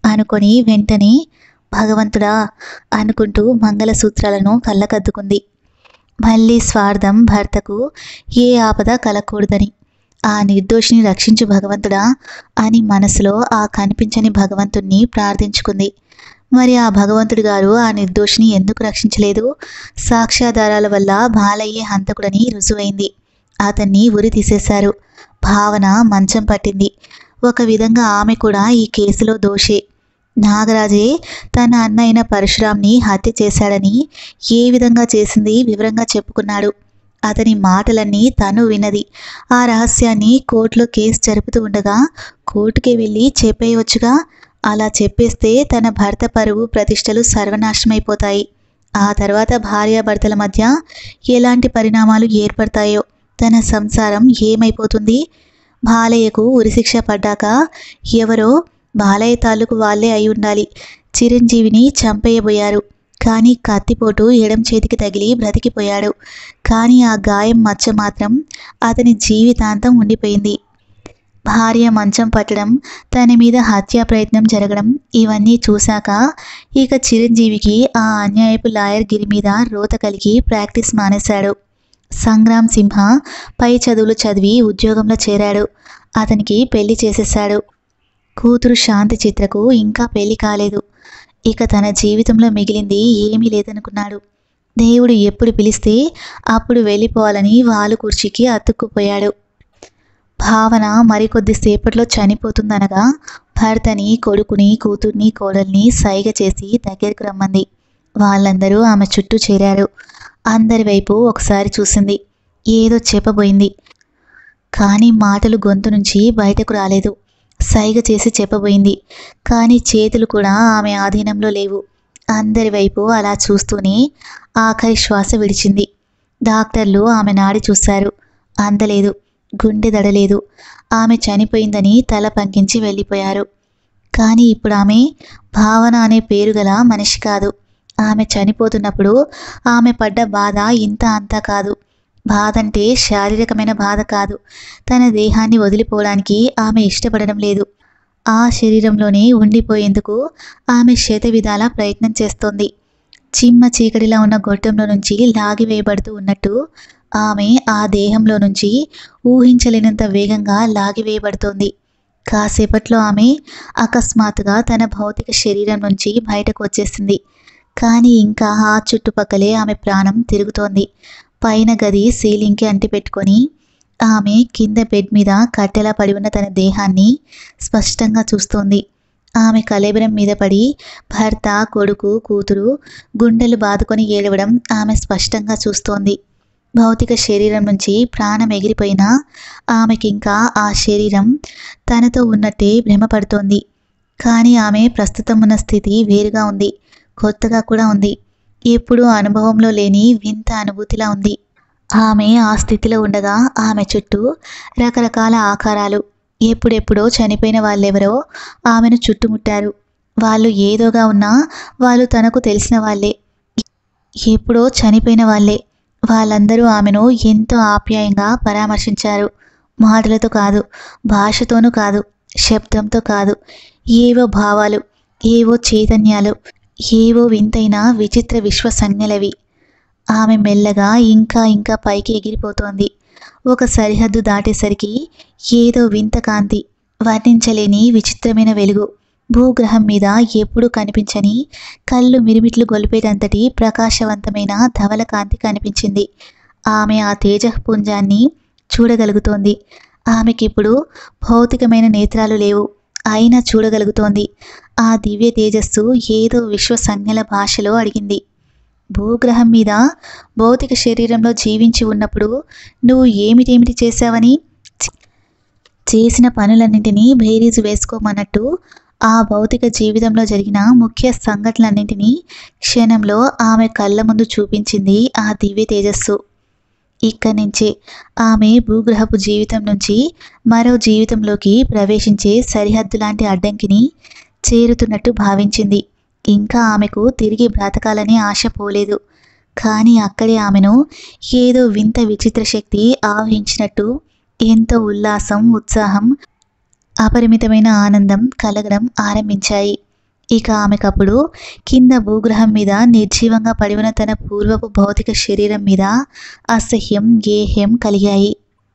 S1: అనుకొని వెంటనే భగవంతుడా అనుకుంటూ మంగళసూత్రాలను కళ్ళకద్దుకుంది మళ్ళీ స్వార్థం భర్తకు ఏ ఆపద కలగకూడదని ఆ నిర్దోషిని రక్షించు భగవంతుడా అని మనసులో ఆ కనిపించని భగవంతుణ్ణి ప్రార్థించుకుంది మరి ఆ భగవంతుడి గారు ఆ నిర్దోషిని ఎందుకు రక్షించలేదు సాక్ష్యాధారాల వల్ల బాలయ్యే హంతకుడని రుజువైంది అతన్ని ఉరి తీసేశారు భావన మంచం పట్టింది ఒక విధంగా ఆమె కూడా ఈ కేసులో దోషే నాగరాజే తన అన్న అయిన పరశురాంని హత్య చేశాడని ఏ విధంగా చేసింది వివరంగా చెప్పుకున్నాడు అతని మాటలన్నీ తను విన్నది ఆ రహస్యాన్ని కోర్టులో కేసు జరుపుతూ ఉండగా కోర్టుకి వెళ్ళి చెప్పేయవచ్చుగా అలా చెప్పేస్తే తన భర్త పరువు ప్రతిష్టలు సర్వనాశనమైపోతాయి ఆ తర్వాత భార్యాభర్తల మధ్య ఎలాంటి పరిణామాలు ఏర్పడతాయో తన సంసారం ఏమైపోతుంది బాలయ్యకు ఉరిశిక్ష పడ్డాక ఎవరో బాలయ్య తాలూకు వాళ్ళే అయి ఉండాలి చిరంజీవిని చంపేయబోయారు కానీ కత్తిపోటు ఎడం చేతికి తగిలి బ్రతికిపోయాడు కానీ ఆ గాయం మచ్చ మాత్రం అతని జీవితాంతం ఉండిపోయింది భార్య మంచం పట్టడం తన మీద హత్యా ప్రయత్నం జరగడం ఇవన్నీ చూశాక ఇక చిరంజీవికి ఆ అన్యాయపు లాయర్ గిరి మీద రోత కలిగి ప్రాక్టీస్ మానేశాడు సంగ్రామ్ సింహ పై చదువులు చదివి ఉద్యోగంలో చేరాడు అతనికి పెళ్లి చేసేశాడు కూతురు శాంతి చిత్రకు ఇంకా పెళ్లి కాలేదు ఇక తన జీవితంలో మిగిలింది ఏమీ లేదనుకున్నాడు దేవుడు ఎప్పుడు పిలిస్తే అప్పుడు వెళ్ళిపోవాలని వాలు కుర్చీకి అతుక్కుపోయాడు భావన మరికొద్ది సేపట్లో చనిపోతుందనగా భర్తని కొడుకుని కూతుర్ని కోడల్ని సైగ చేసి దగ్గరకు రమ్మంది వాళ్ళందరూ ఆమె చుట్టూ చేరారు అందరి వైపు ఒకసారి చూసింది ఏదో చెప్పబోయింది కానీ మాటలు గొంతు నుంచి బయటకు రాలేదు సైగ చేసి చెప్పబోయింది కానీ చేతులు కూడా ఆమె ఆధీనంలో లేవు అందరి వైపు అలా చూస్తూనే ఆఖరి శ్వాస విడిచింది డాక్టర్లు ఆమె నాడి చూశారు అందలేదు గుండె దడలేదు ఆమె చనిపోయిందని తల పంకించి వెళ్ళిపోయారు కానీ ఇప్పుడు ఆమె భావన అనే పేరు గల మనిషి కాదు ఆమె చనిపోతున్నప్పుడు ఆమె పడ్డ బాధ ఇంత అంతా కాదు బాధ అంటే శారీరకమైన బాధ కాదు తన దేహాన్ని వదిలిపోవడానికి ఆమె ఇష్టపడడం లేదు ఆ శరీరంలోనే ఉండిపోయేందుకు ఆమె శత విధాల ప్రయత్నం చేస్తోంది చిమ్మ చీకటిలా ఉన్న గొట్టంలో నుంచి లాగివేయబడుతూ ఉన్నట్టు ఆమె ఆ దేహంలో నుంచి ఊహించలేనంత వేగంగా లాగివేయబడుతోంది కాసేపట్లో ఆమె అకస్మాత్తుగా తన భౌతిక శరీరం నుంచి బయటకు వచ్చేసింది కానీ ఇంకా ఆ చుట్టుపక్కలే ఆమె ప్రాణం తిరుగుతోంది పైన గది సీలింగ్కి అంటిపెట్టుకొని ఆమె కింద బెడ్ మీద కట్టెలా పడి ఉన్న తన దేహాన్ని స్పష్టంగా చూస్తోంది ఆమె కలేబరం మీద పడి భర్త కొడుకు కూతురు గుండెలు బాదుకొని ఏడవడం ఆమె స్పష్టంగా చూస్తోంది భౌతిక శరీరం నుంచి ప్రాణం ఎగిరిపోయినా ఆమెకింకా ఆ శరీరం తనతో ఉన్నట్టే భ్రమపడుతోంది కానీ ఆమె ప్రస్తుతం ఉన్న స్థితి వేరుగా ఉంది కొత్తగా కూడా ఉంది ఎప్పుడూ అనుభవంలో లేని వింత అనుభూతిలా ఉంది ఆమె ఆ స్థితిలో ఉండగా ఆమె చుట్టూ రకరకాల ఆకారాలు ఎప్పుడెప్పుడో చనిపోయిన వాళ్ళెవరో ఆమెను చుట్టుముట్టారు వాళ్ళు ఏదోగా ఉన్నా వాళ్ళు తనకు తెలిసిన వాళ్ళే ఎప్పుడో చనిపోయిన వాళ్ళే వాళ్ళందరూ ఆమెను ఎంతో ఆప్యాయంగా పరామర్శించారు మాటలతో కాదు భాషతోనూ కాదు శబ్దంతో కాదు ఏవో భావాలు ఏవో చైతన్యాలు ఏవో వింతైన విచిత్ర విశ్వ సంజ్ఞలవి ఆమె మెల్లగా ఇంకా ఇంకా పైకి ఎగిరిపోతోంది ఒక సరిహద్దు దాటేసరికి ఏదో వింత కాంతి వర్ణించలేని విచిత్రమైన వెలుగు భూగ్రహం మీద ఎప్పుడూ కనిపించని కళ్ళు మిరిమిట్లు గొలిపేటంతటి ప్రకాశవంతమైన ధవల కాంతి కనిపించింది ఆమె ఆ తేజపుంజాన్ని చూడగలుగుతోంది ఆమెకిప్పుడు భౌతికమైన నేత్రాలు లేవు అయినా చూడగలుగుతోంది ఆ దివ్య తేజస్సు ఏదో విశ్వ సంజ్ఞల భాషలో అడిగింది భూగ్రహం మీద భౌతిక శరీరంలో జీవించి ఉన్నప్పుడు నువ్వు ఏమిటేమిటి చేశావని చే- చేసిన పనులన్నింటినీ బేరీజు వేసుకోమన్నట్టు ఆ భౌతిక జీవితంలో జరిగిన ముఖ్య సంఘటనలన్నింటినీ క్షణంలో ఆమె కళ్ళ ముందు చూపించింది ఆ దివ్య తేజస్సు ఇక్కడి నుంచే ఆమె భూగ్రహపు జీవితం నుంచి మరో జీవితంలోకి ప్రవేశించే సరిహద్దు లాంటి అడ్డంకిని చేరుతున్నట్టు భావించింది ఇంకా ఆమెకు తిరిగి బ్రతకాలని ఆశ పోలేదు కానీ అక్కడే ఆమెను ఏదో వింత విచిత్ర శక్తి ఆవహించినట్టు ఎంతో ఉల్లాసం ఉత్సాహం అపరిమితమైన ఆనందం కలగడం ఆరంభించాయి ఇక ఆమెకప్పుడు కింద భూగ్రహం మీద నిర్జీవంగా పడి ఉన్న తన పూర్వపు భౌతిక శరీరం మీద అసహ్యం గేహ్యం కలిగాయి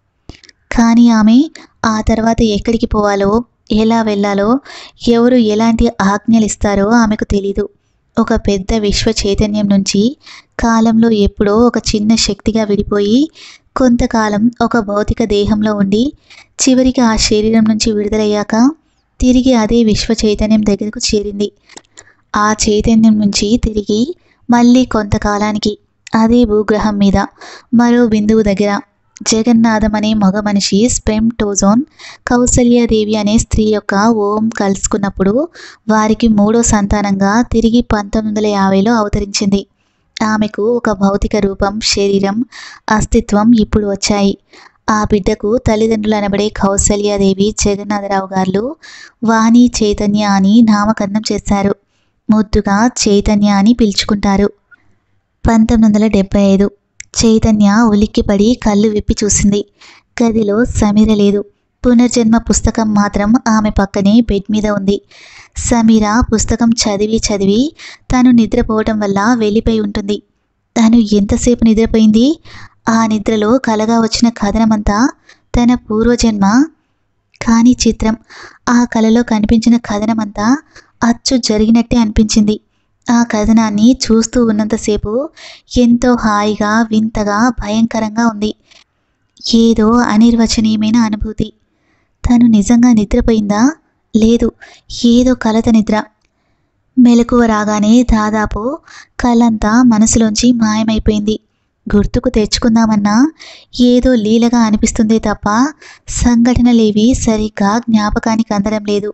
S1: కానీ ఆమె ఆ తర్వాత ఎక్కడికి పోవాలో ఎలా వెళ్ళాలో ఎవరు ఎలాంటి ఆజ్ఞలు ఇస్తారో ఆమెకు తెలీదు ఒక పెద్ద విశ్వ చైతన్యం నుంచి కాలంలో ఎప్పుడో ఒక చిన్న శక్తిగా విడిపోయి కొంతకాలం ఒక భౌతిక దేహంలో ఉండి చివరికి ఆ శరీరం నుంచి విడుదలయ్యాక తిరిగి అదే విశ్వ చైతన్యం దగ్గరకు చేరింది ఆ చైతన్యం నుంచి తిరిగి మళ్ళీ కొంతకాలానికి అదే భూగ్రహం మీద మరో బిందువు దగ్గర జగన్నాథం అనే మగ మనిషి స్పెమ్టోజోన్ కౌసల్యాదేవి అనే స్త్రీ యొక్క ఓం కలుసుకున్నప్పుడు వారికి మూడో సంతానంగా తిరిగి పంతొమ్మిది వందల యాభైలో అవతరించింది ఆమెకు ఒక భౌతిక రూపం శరీరం అస్తిత్వం ఇప్పుడు వచ్చాయి ఆ బిడ్డకు తల్లిదండ్రులు అనబడే కౌసల్యాదేవి జగన్నాథరావు గారు వాణి చైతన్య అని నామకరణం చేశారు ముద్దుగా చైతన్య అని పిలుచుకుంటారు పంతొమ్మిది వందల డెబ్బై ఐదు చైతన్య ఉలిక్కిపడి కళ్ళు విప్పి చూసింది గదిలో సమీర లేదు పునర్జన్మ పుస్తకం మాత్రం ఆమె పక్కనే బెడ్ మీద ఉంది సమీర పుస్తకం చదివి చదివి తను నిద్రపోవటం వల్ల వెళ్ళిపోయి ఉంటుంది తను ఎంతసేపు నిద్రపోయింది ఆ నిద్రలో కలగా వచ్చిన కథనమంతా తన పూర్వజన్మ కానీ చిత్రం ఆ కలలో కనిపించిన కథనమంతా అచ్చు జరిగినట్టే అనిపించింది ఆ కథనాన్ని చూస్తూ ఉన్నంతసేపు ఎంతో హాయిగా వింతగా భయంకరంగా ఉంది ఏదో అనిర్వచనీయమైన అనుభూతి తను నిజంగా నిద్రపోయిందా లేదు ఏదో కలత నిద్ర మెలకువ రాగానే దాదాపు కళ్ళంతా మనసులోంచి మాయమైపోయింది గుర్తుకు తెచ్చుకుందామన్నా ఏదో లీలగా అనిపిస్తుందే తప్ప సంఘటనలేవి సరిగ్గా జ్ఞాపకానికి అందడం లేదు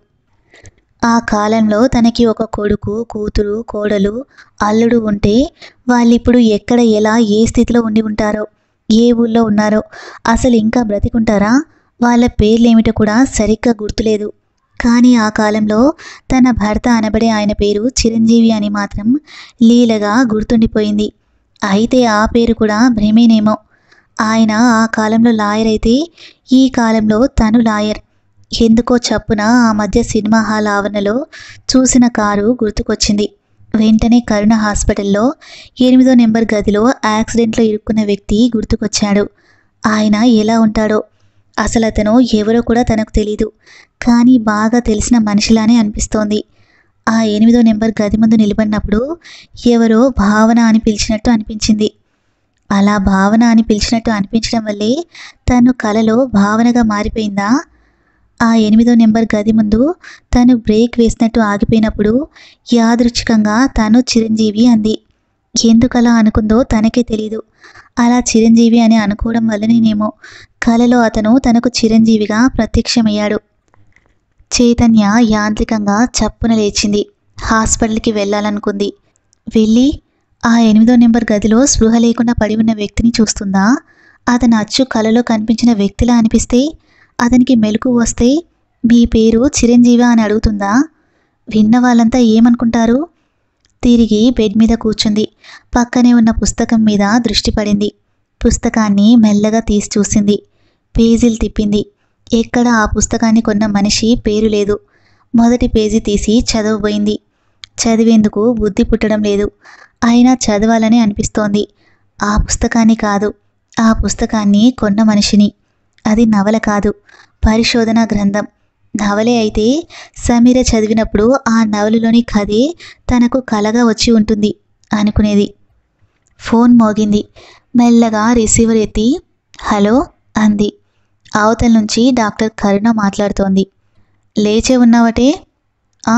S1: ఆ కాలంలో తనకి ఒక కొడుకు కూతురు కోడలు అల్లుడు ఉంటే వాళ్ళిప్పుడు ఎక్కడ ఎలా ఏ స్థితిలో ఉండి ఉంటారో ఏ ఊళ్ళో ఉన్నారో అసలు ఇంకా బ్రతికుంటారా వాళ్ళ పేర్లేమిటో కూడా సరిగ్గా గుర్తులేదు కానీ ఆ కాలంలో తన భర్త అనబడే ఆయన పేరు చిరంజీవి అని మాత్రం లీలగా గుర్తుండిపోయింది అయితే ఆ పేరు కూడా భ్రమేనేమో ఆయన ఆ కాలంలో లాయర్ అయితే ఈ కాలంలో తను లాయర్ ఎందుకో చప్పున ఆ మధ్య సినిమా హాల్ ఆవరణలో చూసిన కారు గుర్తుకొచ్చింది వెంటనే కరుణ హాస్పిటల్లో ఎనిమిదో నెంబర్ గదిలో యాక్సిడెంట్లో ఇరుక్కున్న వ్యక్తి గుర్తుకొచ్చాడు ఆయన ఎలా ఉంటాడో అసలు అతను ఎవరో కూడా తనకు తెలీదు కానీ బాగా తెలిసిన మనిషిలానే అనిపిస్తోంది ఆ ఎనిమిదో నెంబర్ గది ముందు నిలబడినప్పుడు ఎవరో భావన అని పిలిచినట్టు అనిపించింది అలా భావన అని పిలిచినట్టు అనిపించడం వల్లే తను కలలో భావనగా మారిపోయిందా ఆ ఎనిమిదో నెంబర్ గది ముందు తను బ్రేక్ వేసినట్టు ఆగిపోయినప్పుడు యాదృచ్ఛికంగా తను చిరంజీవి అంది ఎందుకలా అనుకుందో తనకే తెలీదు అలా చిరంజీవి అని అనుకోవడం వల్లనేనేమో కలలో అతను తనకు చిరంజీవిగా ప్రత్యక్షమయ్యాడు చైతన్య యాంత్రికంగా చప్పున లేచింది హాస్పిటల్కి వెళ్ళాలనుకుంది వెళ్ళి ఆ ఎనిమిదో నెంబర్ గదిలో స్పృహ లేకుండా పడి ఉన్న వ్యక్తిని చూస్తుందా అతను అచ్చు కలలో కనిపించిన వ్యక్తిలా అనిపిస్తే అతనికి మెలకు వస్తే మీ పేరు చిరంజీవి అని అడుగుతుందా విన్న వాళ్ళంతా ఏమనుకుంటారు తిరిగి బెడ్ మీద కూర్చుంది పక్కనే ఉన్న పుస్తకం మీద దృష్టి పడింది పుస్తకాన్ని మెల్లగా తీసి చూసింది పేజీలు తిప్పింది ఎక్కడ ఆ పుస్తకాన్ని కొన్న మనిషి పేరు లేదు మొదటి పేజీ తీసి చదవబోయింది చదివేందుకు బుద్ధి పుట్టడం లేదు అయినా చదవాలని అనిపిస్తోంది ఆ పుస్తకాన్ని కాదు ఆ పుస్తకాన్ని కొన్న మనిషిని అది నవల కాదు పరిశోధన గ్రంథం నవలే అయితే సమీర చదివినప్పుడు ఆ నవలలోని కథే తనకు కలగా వచ్చి ఉంటుంది అనుకునేది ఫోన్ మోగింది మెల్లగా రిసీవర్ ఎత్తి హలో అంది అవతల నుంచి డాక్టర్ కరుణ మాట్లాడుతోంది లేచే ఉన్నావటే ఆ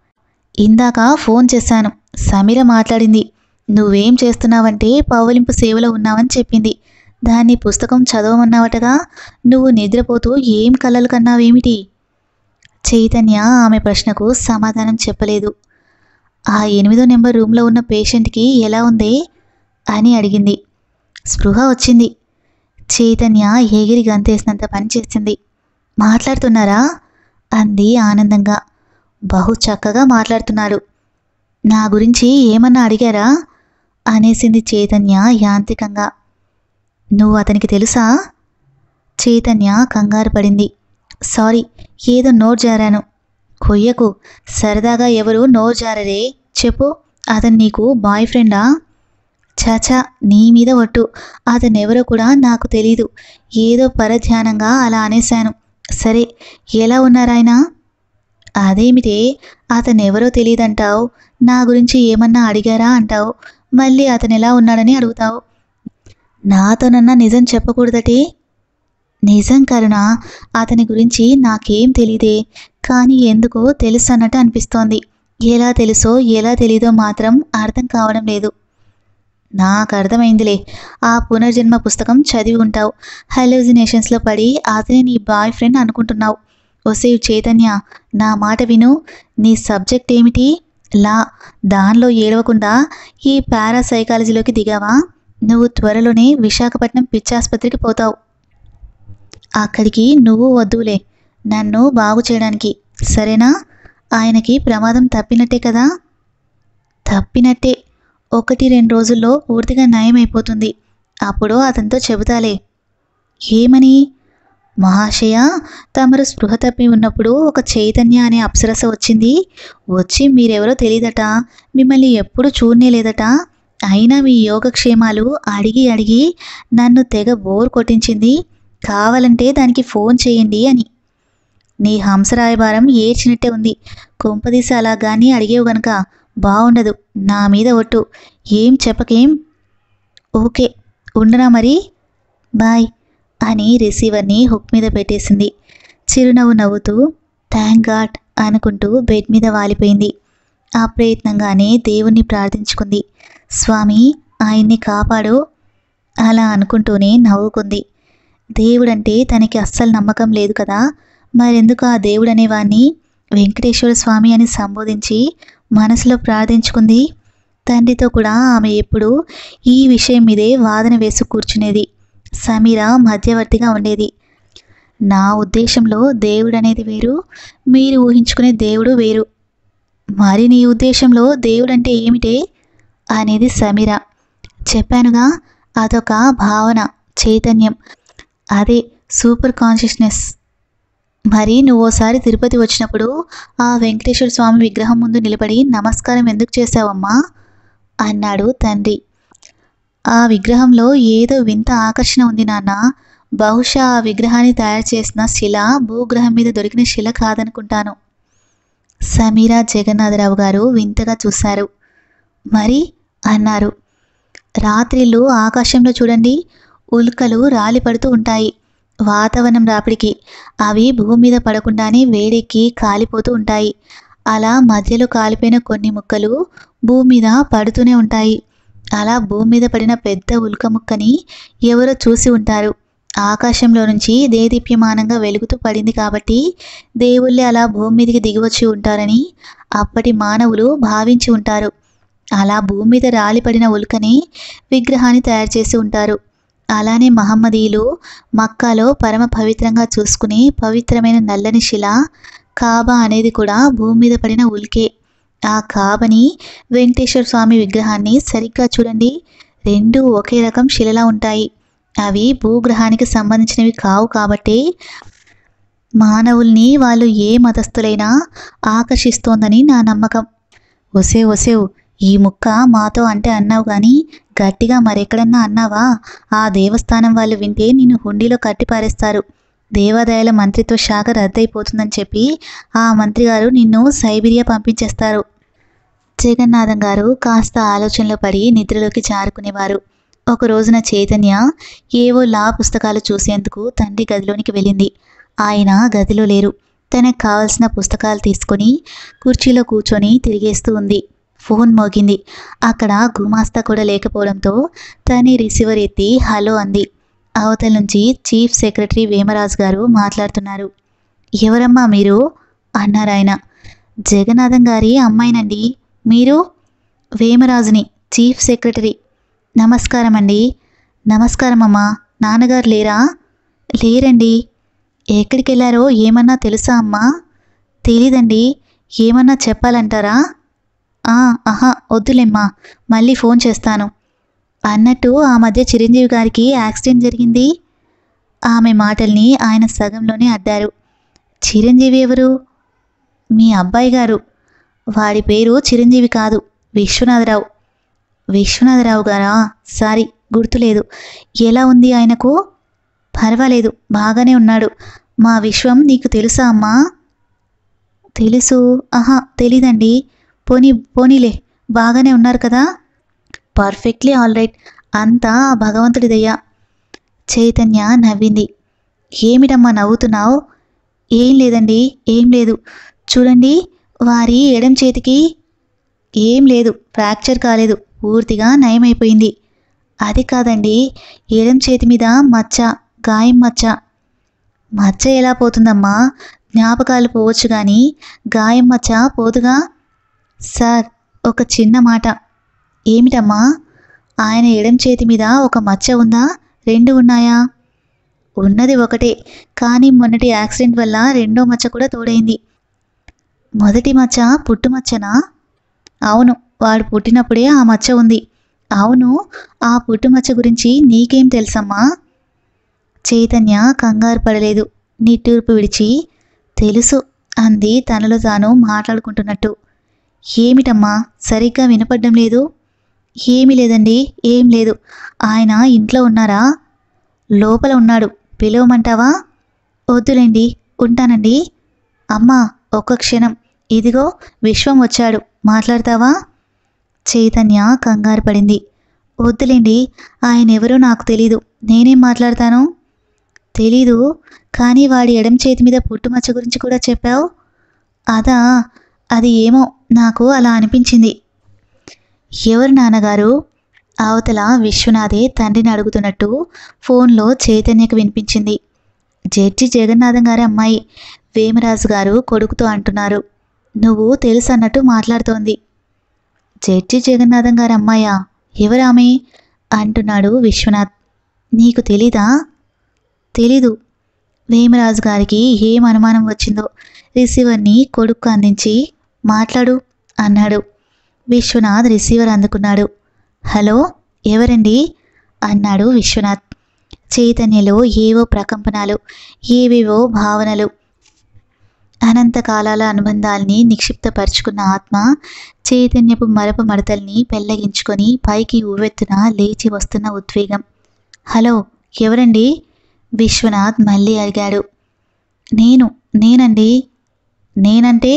S1: ఇందాక ఫోన్ చేశాను సమీర మాట్లాడింది నువ్వేం చేస్తున్నావంటే పౌలింపు సేవలో ఉన్నావని చెప్పింది దాన్ని పుస్తకం చదవమన్నావటగా నువ్వు నిద్రపోతూ ఏం కలలు కన్నావేమిటి చైతన్య ఆమె ప్రశ్నకు సమాధానం చెప్పలేదు ఆ ఎనిమిదో నెంబర్ రూమ్లో ఉన్న పేషెంట్కి ఎలా ఉంది అని అడిగింది స్పృహ వచ్చింది చైతన్య ఎగిరి గంతేసినంత పని చేసింది మాట్లాడుతున్నారా అంది ఆనందంగా బహు చక్కగా మాట్లాడుతున్నాడు నా గురించి ఏమన్నా అడిగారా అనేసింది చైతన్య యాంత్రికంగా నువ్వు అతనికి తెలుసా చైతన్య కంగారు పడింది సారీ ఏదో నోట్ జారాను కొయ్యకు సరదాగా ఎవరు నోరు జారరే చెప్పు అతను నీకు బాయ్ ఫ్రెండా చాచా నీ మీద ఒట్టు అతనెవరో కూడా నాకు తెలీదు ఏదో పరధ్యానంగా అలా అనేశాను సరే ఎలా ఉన్నారాయన అదేమిటే అతనెవరో తెలియదంటావు నా గురించి ఏమన్నా అడిగారా అంటావు మళ్ళీ అతను ఎలా ఉన్నాడని అడుగుతావు నాతోనన్నా నిజం చెప్పకూడదటే నిజం కరుణ అతని గురించి నాకేం తెలీదే కానీ ఎందుకో తెలుసు అన్నట్టు అనిపిస్తోంది ఎలా తెలుసో ఎలా తెలీదో మాత్రం అర్థం కావడం లేదు నాకు అర్థమైందిలే ఆ పునర్జన్మ పుస్తకం చదివి ఉంటావు హెలోజినేషన్స్లో పడి అతనే నీ బాయ్ ఫ్రెండ్ అనుకుంటున్నావు ఒసేవ్ చైతన్య నా మాట విను నీ సబ్జెక్ట్ ఏమిటి లా దానిలో ఏడవకుండా ఈ పారాసైకాలజీలోకి దిగావా నువ్వు త్వరలోనే విశాఖపట్నం పిచ్చాసుపత్రికి పోతావు అక్కడికి నువ్వు వద్దులే నన్ను బాగు చేయడానికి సరేనా ఆయనకి ప్రమాదం తప్పినట్టే కదా తప్పినట్టే ఒకటి రెండు రోజుల్లో పూర్తిగా నయమైపోతుంది అప్పుడు అతనితో చెబుతాలే ఏమని మహాశయ తమరు స్పృహ తప్పి ఉన్నప్పుడు ఒక చైతన్య అనే అప్సరస వచ్చింది వచ్చి మీరెవరో తెలియదట మిమ్మల్ని ఎప్పుడు చూడనే లేదట అయినా మీ యోగక్షేమాలు అడిగి అడిగి నన్ను తెగ బోర్ కొట్టించింది కావాలంటే దానికి ఫోన్ చేయండి అని నీ హంసరాయబారం ఏడ్చినట్టే ఉంది కొంపదీసి అలా కానీ అడిగేవు గనక బాగుండదు నా మీద ఒట్టు ఏం చెప్పకేం ఓకే ఉండనా మరి బాయ్ అని రిసీవర్ని హుక్ మీద పెట్టేసింది చిరునవ్వు నవ్వుతూ థ్యాంక్ గాడ్ అనుకుంటూ బెడ్ మీద వాలిపోయింది ఆ ప్రయత్నంగానే దేవుణ్ణి ప్రార్థించుకుంది స్వామి ఆయన్ని కాపాడు అలా అనుకుంటూనే నవ్వుకుంది దేవుడంటే తనకి అస్సలు నమ్మకం లేదు కదా మరెందుకు ఆ దేవుడు అనేవాణ్ణి వెంకటేశ్వర స్వామి అని సంబోధించి మనసులో ప్రార్థించుకుంది తండ్రితో కూడా ఆమె ఎప్పుడూ ఈ విషయం మీదే వాదన వేసు కూర్చునేది సమీర మధ్యవర్తిగా ఉండేది నా ఉద్దేశంలో దేవుడు అనేది వేరు మీరు ఊహించుకునే దేవుడు వేరు మరి నీ ఉద్దేశంలో దేవుడు అంటే ఏమిటే అనేది సమీర చెప్పానుగా అదొక భావన చైతన్యం అదే సూపర్ కాన్షియస్నెస్ మరి నువ్వు ఓసారి తిరుపతి వచ్చినప్పుడు ఆ వెంకటేశ్వర స్వామి విగ్రహం ముందు నిలబడి నమస్కారం ఎందుకు చేశావమ్మా అన్నాడు తండ్రి ఆ విగ్రహంలో ఏదో వింత ఆకర్షణ ఉంది నాన్న బహుశా ఆ విగ్రహాన్ని తయారు చేసిన శిల భూగ్రహం మీద దొరికిన శిల కాదనుకుంటాను సమీరా జగన్నాథరావు గారు వింతగా చూశారు మరి అన్నారు రాత్రిళ్ళు ఆకాశంలో చూడండి ఉల్కలు రాలి పడుతూ ఉంటాయి వాతావరణం రాపిడికి అవి భూమి మీద పడకుండానే వేడెక్కి కాలిపోతూ ఉంటాయి అలా మధ్యలో కాలిపోయిన కొన్ని ముక్కలు భూమి మీద పడుతూనే ఉంటాయి అలా భూమి మీద పడిన పెద్ద ఉల్క ముక్కని ఎవరో చూసి ఉంటారు ఆకాశంలో నుంచి దేదీప్యమానంగా వెలుగుతూ పడింది కాబట్టి దేవుళ్ళే అలా భూమి మీదకి దిగివచ్చి ఉంటారని అప్పటి మానవులు భావించి ఉంటారు అలా భూమి మీద రాలిపడిన ఉల్కని విగ్రహాన్ని తయారు చేసి ఉంటారు అలానే మహమ్మదీయులు మక్కాలో పరమ పవిత్రంగా చూసుకునే పవిత్రమైన నల్లని శిల కాబా అనేది కూడా భూమి మీద పడిన ఉల్కే ఆ కాబని వెంకటేశ్వర స్వామి విగ్రహాన్ని సరిగ్గా చూడండి రెండు ఒకే రకం శిలలా ఉంటాయి అవి భూగ్రహానికి సంబంధించినవి కావు కాబట్టి మానవుల్ని వాళ్ళు ఏ మతస్థులైనా ఆకర్షిస్తోందని నా నమ్మకం ఒసే ఒసేవ్ ఈ ముక్క మాతో అంటే అన్నావు కానీ గట్టిగా మరెక్కడన్నా అన్నావా ఆ దేవస్థానం వాళ్ళు వింటే నిన్ను హుండీలో కట్టిపారేస్తారు దేవాదాయాల మంత్రిత్వ శాఖ రద్దయిపోతుందని చెప్పి ఆ మంత్రి గారు నిన్ను సైబీరియా పంపించేస్తారు జగన్నాథం గారు కాస్త ఆలోచనలో పడి నిద్రలోకి జారుకునేవారు ఒక రోజున చైతన్య ఏవో లా పుస్తకాలు చూసేందుకు తండ్రి గదిలోనికి వెళ్ళింది ఆయన గదిలో లేరు తనకు కావలసిన పుస్తకాలు తీసుకొని కుర్చీలో కూర్చొని తిరిగేస్తూ ఉంది ఫోన్ మోగింది అక్కడ గుమాస్తా కూడా లేకపోవడంతో తని రిసీవర్ ఎత్తి హలో అంది అవతల నుంచి చీఫ్ సెక్రటరీ వేమరాజు గారు మాట్లాడుతున్నారు ఎవరమ్మా మీరు అన్నారు ఆయన జగన్నాథం గారి అమ్మాయినండి మీరు వేమరాజుని చీఫ్ సెక్రటరీ నమస్కారం అండి నమస్కారం అమ్మా నాన్నగారు లేరా లేరండి ఎక్కడికి వెళ్ళారో ఏమన్నా తెలుసా అమ్మా తెలీదండి ఏమన్నా చెప్పాలంటారా "ఆ, ఆహా వద్దులేమ్మా మళ్ళీ ఫోన్ చేస్తాను అన్నట్టు ఆ మధ్య చిరంజీవి గారికి యాక్సిడెంట్ జరిగింది ఆమె మాటల్ని ఆయన సగంలోనే అడ్డారు చిరంజీవి ఎవరు మీ అబ్బాయి గారు వాడి పేరు చిరంజీవి కాదు విశ్వనాథరావు విశ్వనాథరావు గారా సారీ గుర్తులేదు ఎలా ఉంది ఆయనకు పర్వాలేదు బాగానే ఉన్నాడు మా విశ్వం నీకు తెలుసా అమ్మా తెలుసు ఆహా తెలీదండి పోనీ పోనీలే బాగానే ఉన్నారు కదా పర్ఫెక్ట్లీ ఆల్ రైట్ అంతా ఆ భగవంతుడిదయ్యా చైతన్య నవ్వింది ఏమిటమ్మా నవ్వుతున్నావు ఏం లేదండి ఏం లేదు చూడండి వారి ఎడం చేతికి ఏం లేదు ఫ్రాక్చర్ కాలేదు పూర్తిగా నయమైపోయింది అది కాదండి ఎడం చేతి మీద మచ్చ గాయం మచ్చ మచ్చ ఎలా పోతుందమ్మా జ్ఞాపకాలు పోవచ్చు కానీ గాయం మచ్చ పోదుగా సార్ ఒక చిన్న మాట ఏమిటమ్మా ఆయన ఎడం చేతి మీద ఒక మచ్చ ఉందా రెండు ఉన్నాయా ఉన్నది ఒకటే కానీ మొన్నటి యాక్సిడెంట్ వల్ల రెండో మచ్చ కూడా తోడైంది మొదటి మచ్చ పుట్టుమచ్చనా అవును వాడు పుట్టినప్పుడే ఆ మచ్చ ఉంది అవును ఆ పుట్టుమచ్చ గురించి నీకేం తెలుసమ్మా చైతన్య కంగారు పడలేదు నిట్టూర్పు విడిచి తెలుసు అంది తనలో తాను మాట్లాడుకుంటున్నట్టు ఏమిటమ్మా సరిగ్గా వినపడ్డం లేదు ఏమీ లేదండి ఏం లేదు ఆయన ఇంట్లో ఉన్నారా లోపల ఉన్నాడు పిలవమంటావా వద్దులేండి ఉంటానండి అమ్మా ఒక్క క్షణం ఇదిగో విశ్వం వచ్చాడు మాట్లాడతావా చైతన్య కంగారు పడింది వద్దులేండి ఆయన ఎవరో నాకు తెలీదు నేనేం మాట్లాడతాను తెలీదు కానీ వాడి ఎడం చేతి మీద పుట్టుమచ్చ గురించి కూడా చెప్పావు అదా అది ఏమో నాకు అలా అనిపించింది ఎవరు నాన్నగారు అవతల విశ్వనాథే తండ్రిని అడుగుతున్నట్టు ఫోన్లో చైతన్యకు వినిపించింది జడ్జి జగన్నాథం గారి అమ్మాయి వేమరాజు గారు కొడుకుతో అంటున్నారు నువ్వు తెలుసు అన్నట్టు మాట్లాడుతోంది జడ్జి జగన్నాథం గారి అమ్మాయా ఎవరామె అంటున్నాడు విశ్వనాథ్ నీకు తెలీదా తెలీదు వేమరాజు గారికి ఏం అనుమానం వచ్చిందో రిసీవర్ని కొడుకు అందించి మాట్లాడు అన్నాడు విశ్వనాథ్ రిసీవర్ అందుకున్నాడు హలో ఎవరండి అన్నాడు విశ్వనాథ్ చైతన్యలో ఏవో ప్రకంపనలు ఏవేవో భావనలు అనంతకాలాల అనుబంధాల్ని నిక్షిప్తపరుచుకున్న ఆత్మ చైతన్యపు మరపు మడతల్ని పెళ్ళగించుకొని పైకి ఊవెత్తున లేచి వస్తున్న ఉద్వేగం హలో ఎవరండి విశ్వనాథ్ మళ్ళీ అడిగాడు నేను నేనండి నేనంటే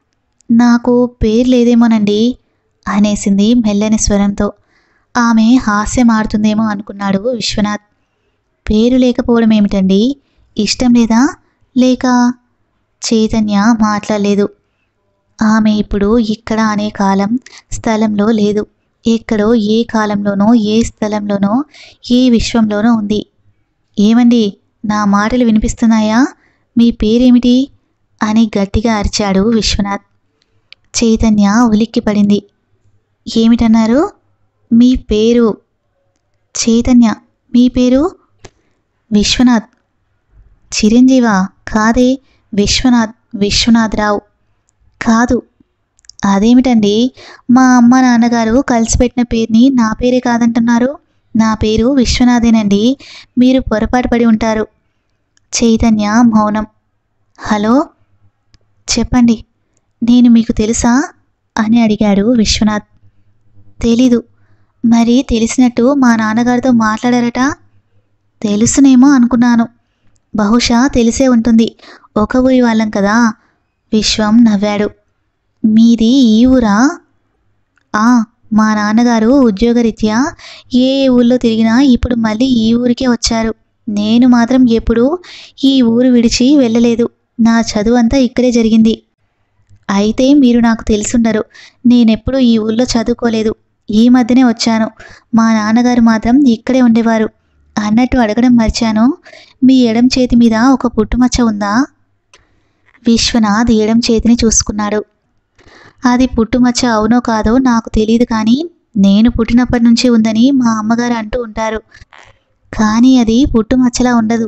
S1: నాకు పేరు లేదేమోనండి అనేసింది మెల్లని స్వరంతో ఆమె హాస్యం ఆడుతుందేమో అనుకున్నాడు విశ్వనాథ్ పేరు లేకపోవడం ఏమిటండి ఇష్టం లేదా లేక చైతన్య మాట్లాడలేదు ఆమె ఇప్పుడు ఇక్కడ అనే కాలం స్థలంలో లేదు ఎక్కడో ఏ కాలంలోనో ఏ స్థలంలోనో ఏ విశ్వంలోనో ఉంది ఏమండి నా మాటలు వినిపిస్తున్నాయా మీ పేరేమిటి అని గట్టిగా అరిచాడు విశ్వనాథ్ చైతన్య ఉలిక్కిపడింది ఏమిటన్నారు మీ పేరు చైతన్య మీ పేరు విశ్వనాథ్ చిరంజీవా కాదే విశ్వనాథ్ విశ్వనాథరావు కాదు అదేమిటండి మా అమ్మ నాన్నగారు కలిసిపెట్టిన పేరుని నా పేరే కాదంటున్నారు నా పేరు విశ్వనాథేనండి మీరు పొరపాటు పడి ఉంటారు చైతన్య మౌనం హలో చెప్పండి నేను మీకు తెలుసా అని అడిగాడు విశ్వనాథ్ తెలీదు మరి తెలిసినట్టు మా నాన్నగారితో మాట్లాడారట తెలుసునేమో అనుకున్నాను బహుశా తెలిసే ఉంటుంది ఒక ఊరి వాళ్ళం కదా విశ్వం నవ్వాడు మీది ఈ ఊరా ఆ మా నాన్నగారు ఉద్యోగరీత్యా ఏ ఏ ఊళ్ళో తిరిగినా ఇప్పుడు మళ్ళీ ఈ ఊరికే వచ్చారు నేను మాత్రం ఎప్పుడూ ఈ ఊరు విడిచి వెళ్ళలేదు నా చదువు అంతా ఇక్కడే జరిగింది అయితే మీరు నాకు తెలుసుండరు నేనెప్పుడూ ఈ ఊళ్ళో చదువుకోలేదు ఈ మధ్యనే వచ్చాను మా నాన్నగారు మాత్రం ఇక్కడే ఉండేవారు అన్నట్టు అడగడం మర్చాను మీ ఎడం చేతి మీద ఒక పుట్టుమచ్చ ఉందా విశ్వనాథ్ ఎడం చేతిని చూసుకున్నాడు అది పుట్టుమచ్చ అవునో కాదో నాకు తెలియదు కానీ నేను పుట్టినప్పటి నుంచి ఉందని మా అమ్మగారు అంటూ ఉంటారు కానీ అది పుట్టుమచ్చలా ఉండదు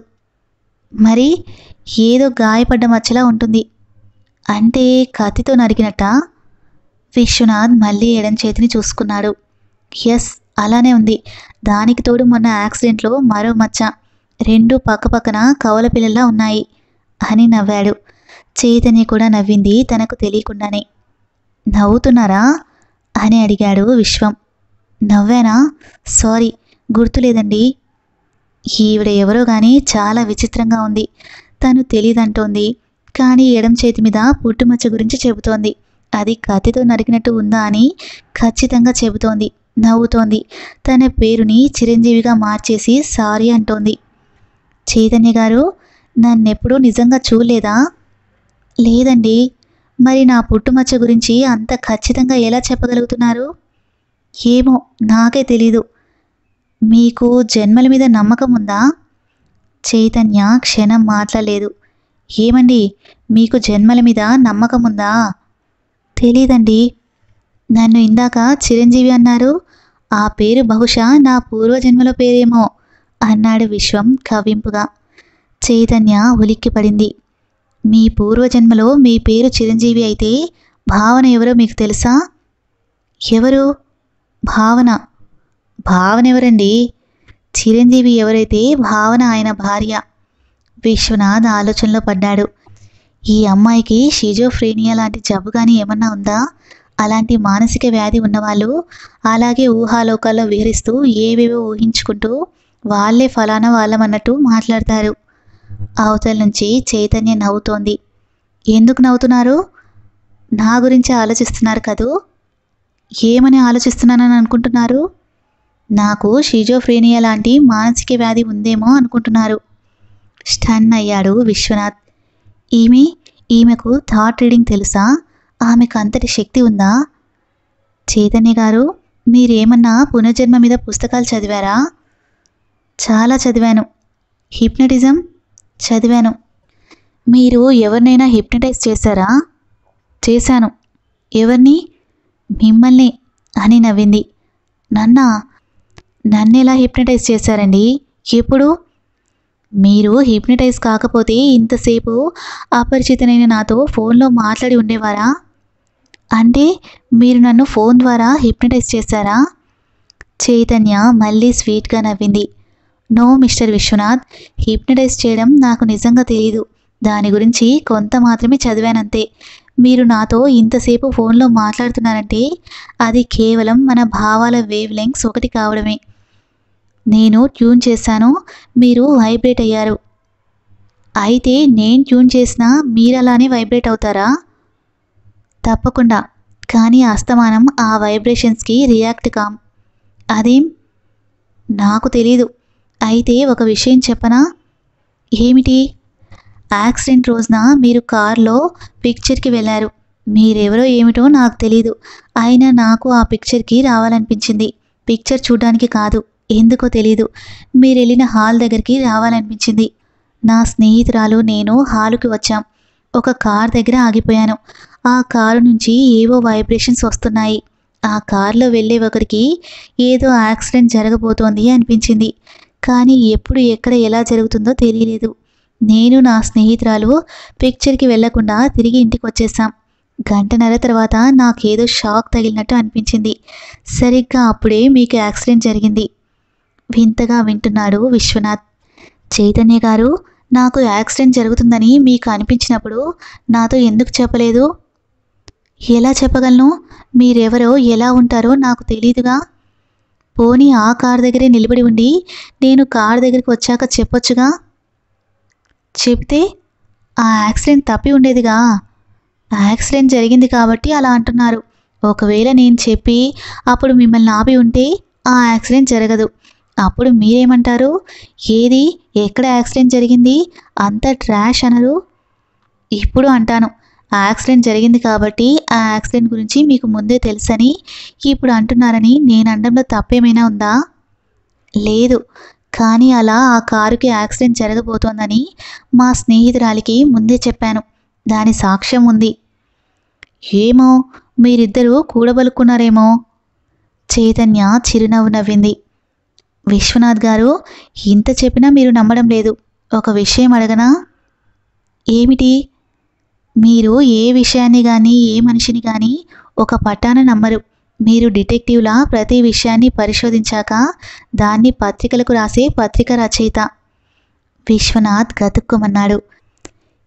S1: మరి ఏదో గాయపడ్డ మచ్చలా ఉంటుంది అంటే కత్తితో నరికినట్ట విశ్వనాథ్ మళ్ళీ ఎడం చేతిని చూసుకున్నాడు ఎస్ అలానే ఉంది దానికి తోడు మొన్న యాక్సిడెంట్లో మరో మచ్చ రెండు పక్కపక్కన కవల పిల్లల్లా ఉన్నాయి అని నవ్వాడు చైతన్య కూడా నవ్వింది తనకు తెలియకుండానే నవ్వుతున్నారా అని అడిగాడు విశ్వం నవ్వానా సారీ గుర్తులేదండి ఈవిడ ఎవరో కానీ చాలా విచిత్రంగా ఉంది తను తెలియదంటోంది కానీ ఎడం చేతి మీద పుట్టుమచ్చ గురించి చెబుతోంది అది కత్తితో నరికినట్టు ఉందా అని ఖచ్చితంగా చెబుతోంది నవ్వుతోంది తన పేరుని చిరంజీవిగా మార్చేసి సారీ అంటోంది చైతన్య గారు నన్నెప్పుడూ నిజంగా చూడలేదా లేదండి మరి నా పుట్టుమచ్చ గురించి అంత ఖచ్చితంగా ఎలా చెప్పగలుగుతున్నారు ఏమో నాకే తెలీదు మీకు జన్మల మీద నమ్మకం ఉందా చైతన్య క్షణం మాట్లాడలేదు ఏమండి మీకు జన్మల మీద నమ్మకం ఉందా తెలీదండి నన్ను ఇందాక చిరంజీవి అన్నారు ఆ పేరు బహుశా నా పూర్వజన్మలో పేరేమో అన్నాడు విశ్వం కవ్వింపుగా చైతన్య ఉలిక్కిపడింది మీ పూర్వజన్మలో మీ పేరు చిరంజీవి అయితే భావన ఎవరో మీకు తెలుసా ఎవరు భావన భావన ఎవరండి చిరంజీవి ఎవరైతే భావన ఆయన భార్య విశ్వనాథ్ ఆలోచనలో పడ్డాడు ఈ అమ్మాయికి షిజోఫ్రేనియా లాంటి జబ్బు కానీ ఏమన్నా ఉందా అలాంటి మానసిక వ్యాధి ఉన్నవాళ్ళు అలాగే ఊహాలోకాల్లో విహరిస్తూ ఏవేవో ఊహించుకుంటూ వాళ్ళే ఫలానా వాళ్ళమన్నట్టు మాట్లాడతారు అవతల నుంచి చైతన్య నవ్వుతోంది ఎందుకు నవ్వుతున్నారు నా గురించి ఆలోచిస్తున్నారు కదూ ఏమని ఆలోచిస్తున్నానని అనుకుంటున్నారు నాకు షిజోఫ్రేనియా లాంటి మానసిక వ్యాధి ఉందేమో అనుకుంటున్నారు స్టన్ అయ్యాడు విశ్వనాథ్ ఈమె ఈమెకు థాట్ రీడింగ్ తెలుసా ఆమెకు అంతటి శక్తి ఉందా చైతన్య గారు మీరేమన్నా పునర్జన్మ మీద పుస్తకాలు చదివారా చాలా చదివాను హిప్నటిజం చదివాను మీరు ఎవరినైనా హిప్నటైజ్ చేశారా చేశాను ఎవరిని మిమ్మల్ని అని నవ్వింది నన్నా నన్నెలా హిప్నటైజ్ చేశారండి ఎప్పుడు మీరు హిప్నటైజ్ కాకపోతే ఇంతసేపు అపరిచితనైన నాతో ఫోన్లో మాట్లాడి ఉండేవారా అంటే మీరు నన్ను ఫోన్ ద్వారా హిప్నటైజ్ చేశారా చైతన్య మళ్ళీ స్వీట్గా నవ్వింది నో మిస్టర్ విశ్వనాథ్ హిప్నటైజ్ చేయడం నాకు నిజంగా తెలియదు దాని గురించి కొంత మాత్రమే చదివానంతే మీరు నాతో ఇంతసేపు ఫోన్లో మాట్లాడుతున్నారంటే అది కేవలం మన భావాల వేవ్ లెంగ్స్ ఒకటి కావడమే నేను ట్యూన్ చేశాను మీరు వైబ్రేట్ అయ్యారు అయితే నేను ట్యూన్ చేసినా మీరు అలానే వైబ్రేట్ అవుతారా తప్పకుండా కానీ అస్తమానం ఆ వైబ్రేషన్స్కి రియాక్ట్ కాం అదేం నాకు తెలీదు అయితే ఒక విషయం చెప్పనా ఏమిటి యాక్సిడెంట్ రోజున మీరు కారులో పిక్చర్కి వెళ్ళారు మీరెవరో ఏమిటో నాకు తెలీదు అయినా నాకు ఆ పిక్చర్కి రావాలనిపించింది పిక్చర్ చూడడానికి కాదు ఎందుకో తెలీదు మీరు వెళ్ళిన హాల్ దగ్గరికి రావాలనిపించింది నా స్నేహితురాలు నేను హాలుకి వచ్చాం ఒక కార్ దగ్గర ఆగిపోయాను ఆ కారు నుంచి ఏవో వైబ్రేషన్స్ వస్తున్నాయి ఆ కారులో వెళ్ళే ఒకరికి ఏదో యాక్సిడెంట్ జరగబోతోంది అనిపించింది కానీ ఎప్పుడు ఎక్కడ ఎలా జరుగుతుందో తెలియలేదు నేను నా స్నేహితురాలు పిక్చర్కి వెళ్లకుండా తిరిగి ఇంటికి వచ్చేసాం గంటన్నర తర్వాత నాకేదో షాక్ తగిలినట్టు అనిపించింది సరిగ్గా అప్పుడే మీకు యాక్సిడెంట్ జరిగింది వింతగా వింటున్నాడు విశ్వనాథ్ చైతన్య గారు నాకు యాక్సిడెంట్ జరుగుతుందని మీకు అనిపించినప్పుడు నాతో ఎందుకు చెప్పలేదు ఎలా చెప్పగలను మీరెవరో ఎలా ఉంటారో నాకు తెలీదుగా పోనీ ఆ కార్ దగ్గరే నిలబడి ఉండి నేను కార్ దగ్గరికి వచ్చాక చెప్పొచ్చుగా చెప్తే ఆ యాక్సిడెంట్ తప్పి ఉండేదిగా యాక్సిడెంట్ జరిగింది కాబట్టి అలా అంటున్నారు ఒకవేళ నేను చెప్పి అప్పుడు మిమ్మల్ని ఆపి ఉంటే ఆ యాక్సిడెంట్ జరగదు అప్పుడు మీరేమంటారు ఏది ఎక్కడ యాక్సిడెంట్ జరిగింది అంత ట్రాష్ అనరు ఇప్పుడు అంటాను యాక్సిడెంట్ జరిగింది కాబట్టి ఆ యాక్సిడెంట్ గురించి మీకు ముందే తెలుసని ఇప్పుడు అంటున్నారని నేను అనడంలో తప్పేమైనా ఉందా లేదు కానీ అలా ఆ కారుకి యాక్సిడెంట్ జరగబోతోందని మా స్నేహితురాలికి ముందే చెప్పాను దాని సాక్ష్యం ఉంది ఏమో మీరిద్దరూ కూడబలుక్కున్నారేమో చైతన్య చిరునవ్వు నవ్వింది విశ్వనాథ్ గారు ఇంత చెప్పినా మీరు నమ్మడం లేదు ఒక విషయం అడగనా ఏమిటి మీరు ఏ విషయాన్ని కానీ ఏ మనిషిని కానీ ఒక పట్టాన నమ్మరు మీరు డిటెక్టివ్లా ప్రతి విషయాన్ని పరిశోధించాక దాన్ని పత్రికలకు రాసే పత్రిక రచయిత విశ్వనాథ్ గతుక్కుమన్నాడు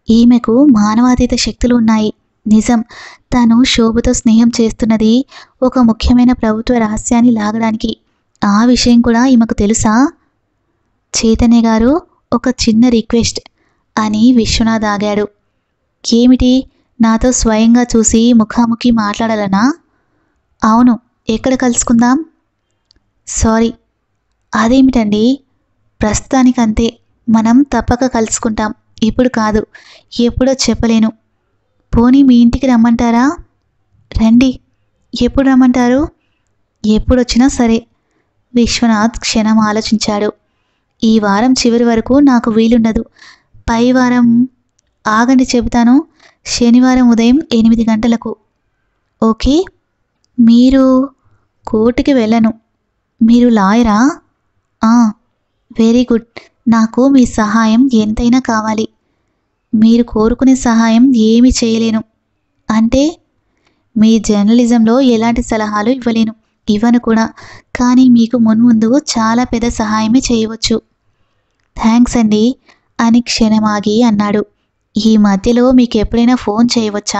S1: ఈమెకు మానవాతీత శక్తులు ఉన్నాయి నిజం తను శోభతో స్నేహం చేస్తున్నది ఒక ముఖ్యమైన ప్రభుత్వ రహస్యాన్ని లాగడానికి ఆ విషయం కూడా ఈమెకు తెలుసా చైతన్య గారు ఒక చిన్న రిక్వెస్ట్ అని విశ్వనాథ్ ఆగాడు ఏమిటి నాతో స్వయంగా చూసి ముఖాముఖి మాట్లాడాలనా అవును ఎక్కడ కలుసుకుందాం సారీ అదేమిటండి ప్రస్తుతానికంతే మనం తప్పక కలుసుకుంటాం ఇప్పుడు కాదు ఎప్పుడో చెప్పలేను పోనీ మీ ఇంటికి రమ్మంటారా రండి ఎప్పుడు రమ్మంటారు ఎప్పుడొచ్చినా సరే విశ్వనాథ్ క్షణం ఆలోచించాడు ఈ వారం చివరి వరకు నాకు వీలుండదు పై వారం ఆగండి చెబుతాను శనివారం ఉదయం ఎనిమిది గంటలకు ఓకే మీరు కోర్టుకి వెళ్ళను మీరు లాయరా ఆ, వెరీ గుడ్ నాకు మీ సహాయం ఎంతైనా కావాలి మీరు కోరుకునే సహాయం ఏమీ చేయలేను అంటే మీ జర్నలిజంలో ఎలాంటి సలహాలు ఇవ్వలేను ఇవ్వను కూడా కానీ మీకు మున్ముందు చాలా పెద్ద సహాయమే చేయవచ్చు థ్యాంక్స్ అండి అని క్షణమాగి అన్నాడు ఈ మధ్యలో మీకు ఎప్పుడైనా ఫోన్ చేయవచ్చా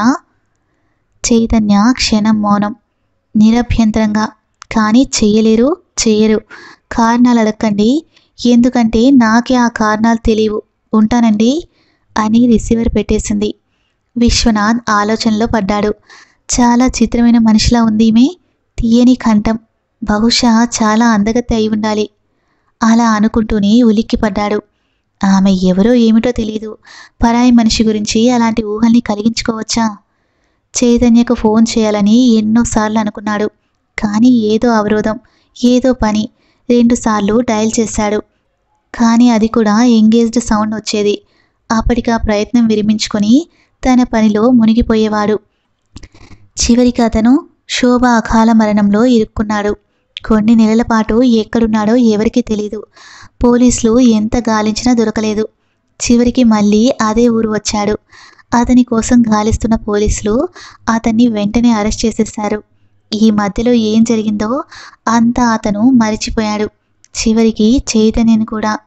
S1: చైతన్య క్షణం మౌనం నిరభ్యంతరంగా కానీ చెయ్యలేరు చెయ్యరు కారణాలు అడగండి ఎందుకంటే నాకే ఆ కారణాలు తెలియవు ఉంటానండి అని రిసీవర్ పెట్టేసింది విశ్వనాథ్ ఆలోచనలో పడ్డాడు చాలా చిత్రమైన మనిషిలా ఉంది ఈమె తీయని కంఠం బహుశా చాలా అందగత్తి అయి ఉండాలి అలా అనుకుంటూనే ఉలిక్కిపడ్డాడు ఆమె ఎవరో ఏమిటో తెలియదు పరాయి మనిషి గురించి అలాంటి ఊహల్ని కలిగించుకోవచ్చా చైతన్యకు ఫోన్ చేయాలని ఎన్నోసార్లు అనుకున్నాడు కానీ ఏదో అవరోధం ఏదో పని రెండుసార్లు డయల్ చేశాడు కానీ అది కూడా ఎంగేజ్డ్ సౌండ్ వచ్చేది అప్పటికా ప్రయత్నం విరమించుకొని తన పనిలో మునిగిపోయేవాడు చివరికి అతను శోభ అకాల మరణంలో ఇరుక్కున్నాడు కొన్ని నెలల పాటు ఎక్కడున్నాడో ఎవరికీ తెలీదు పోలీసులు ఎంత గాలించినా దొరకలేదు చివరికి మళ్ళీ అదే ఊరు వచ్చాడు అతని కోసం గాలిస్తున్న పోలీసులు అతన్ని వెంటనే అరెస్ట్ చేసేశారు ఈ మధ్యలో ఏం జరిగిందో అంతా అతను మరిచిపోయాడు చివరికి చైతన్యను కూడా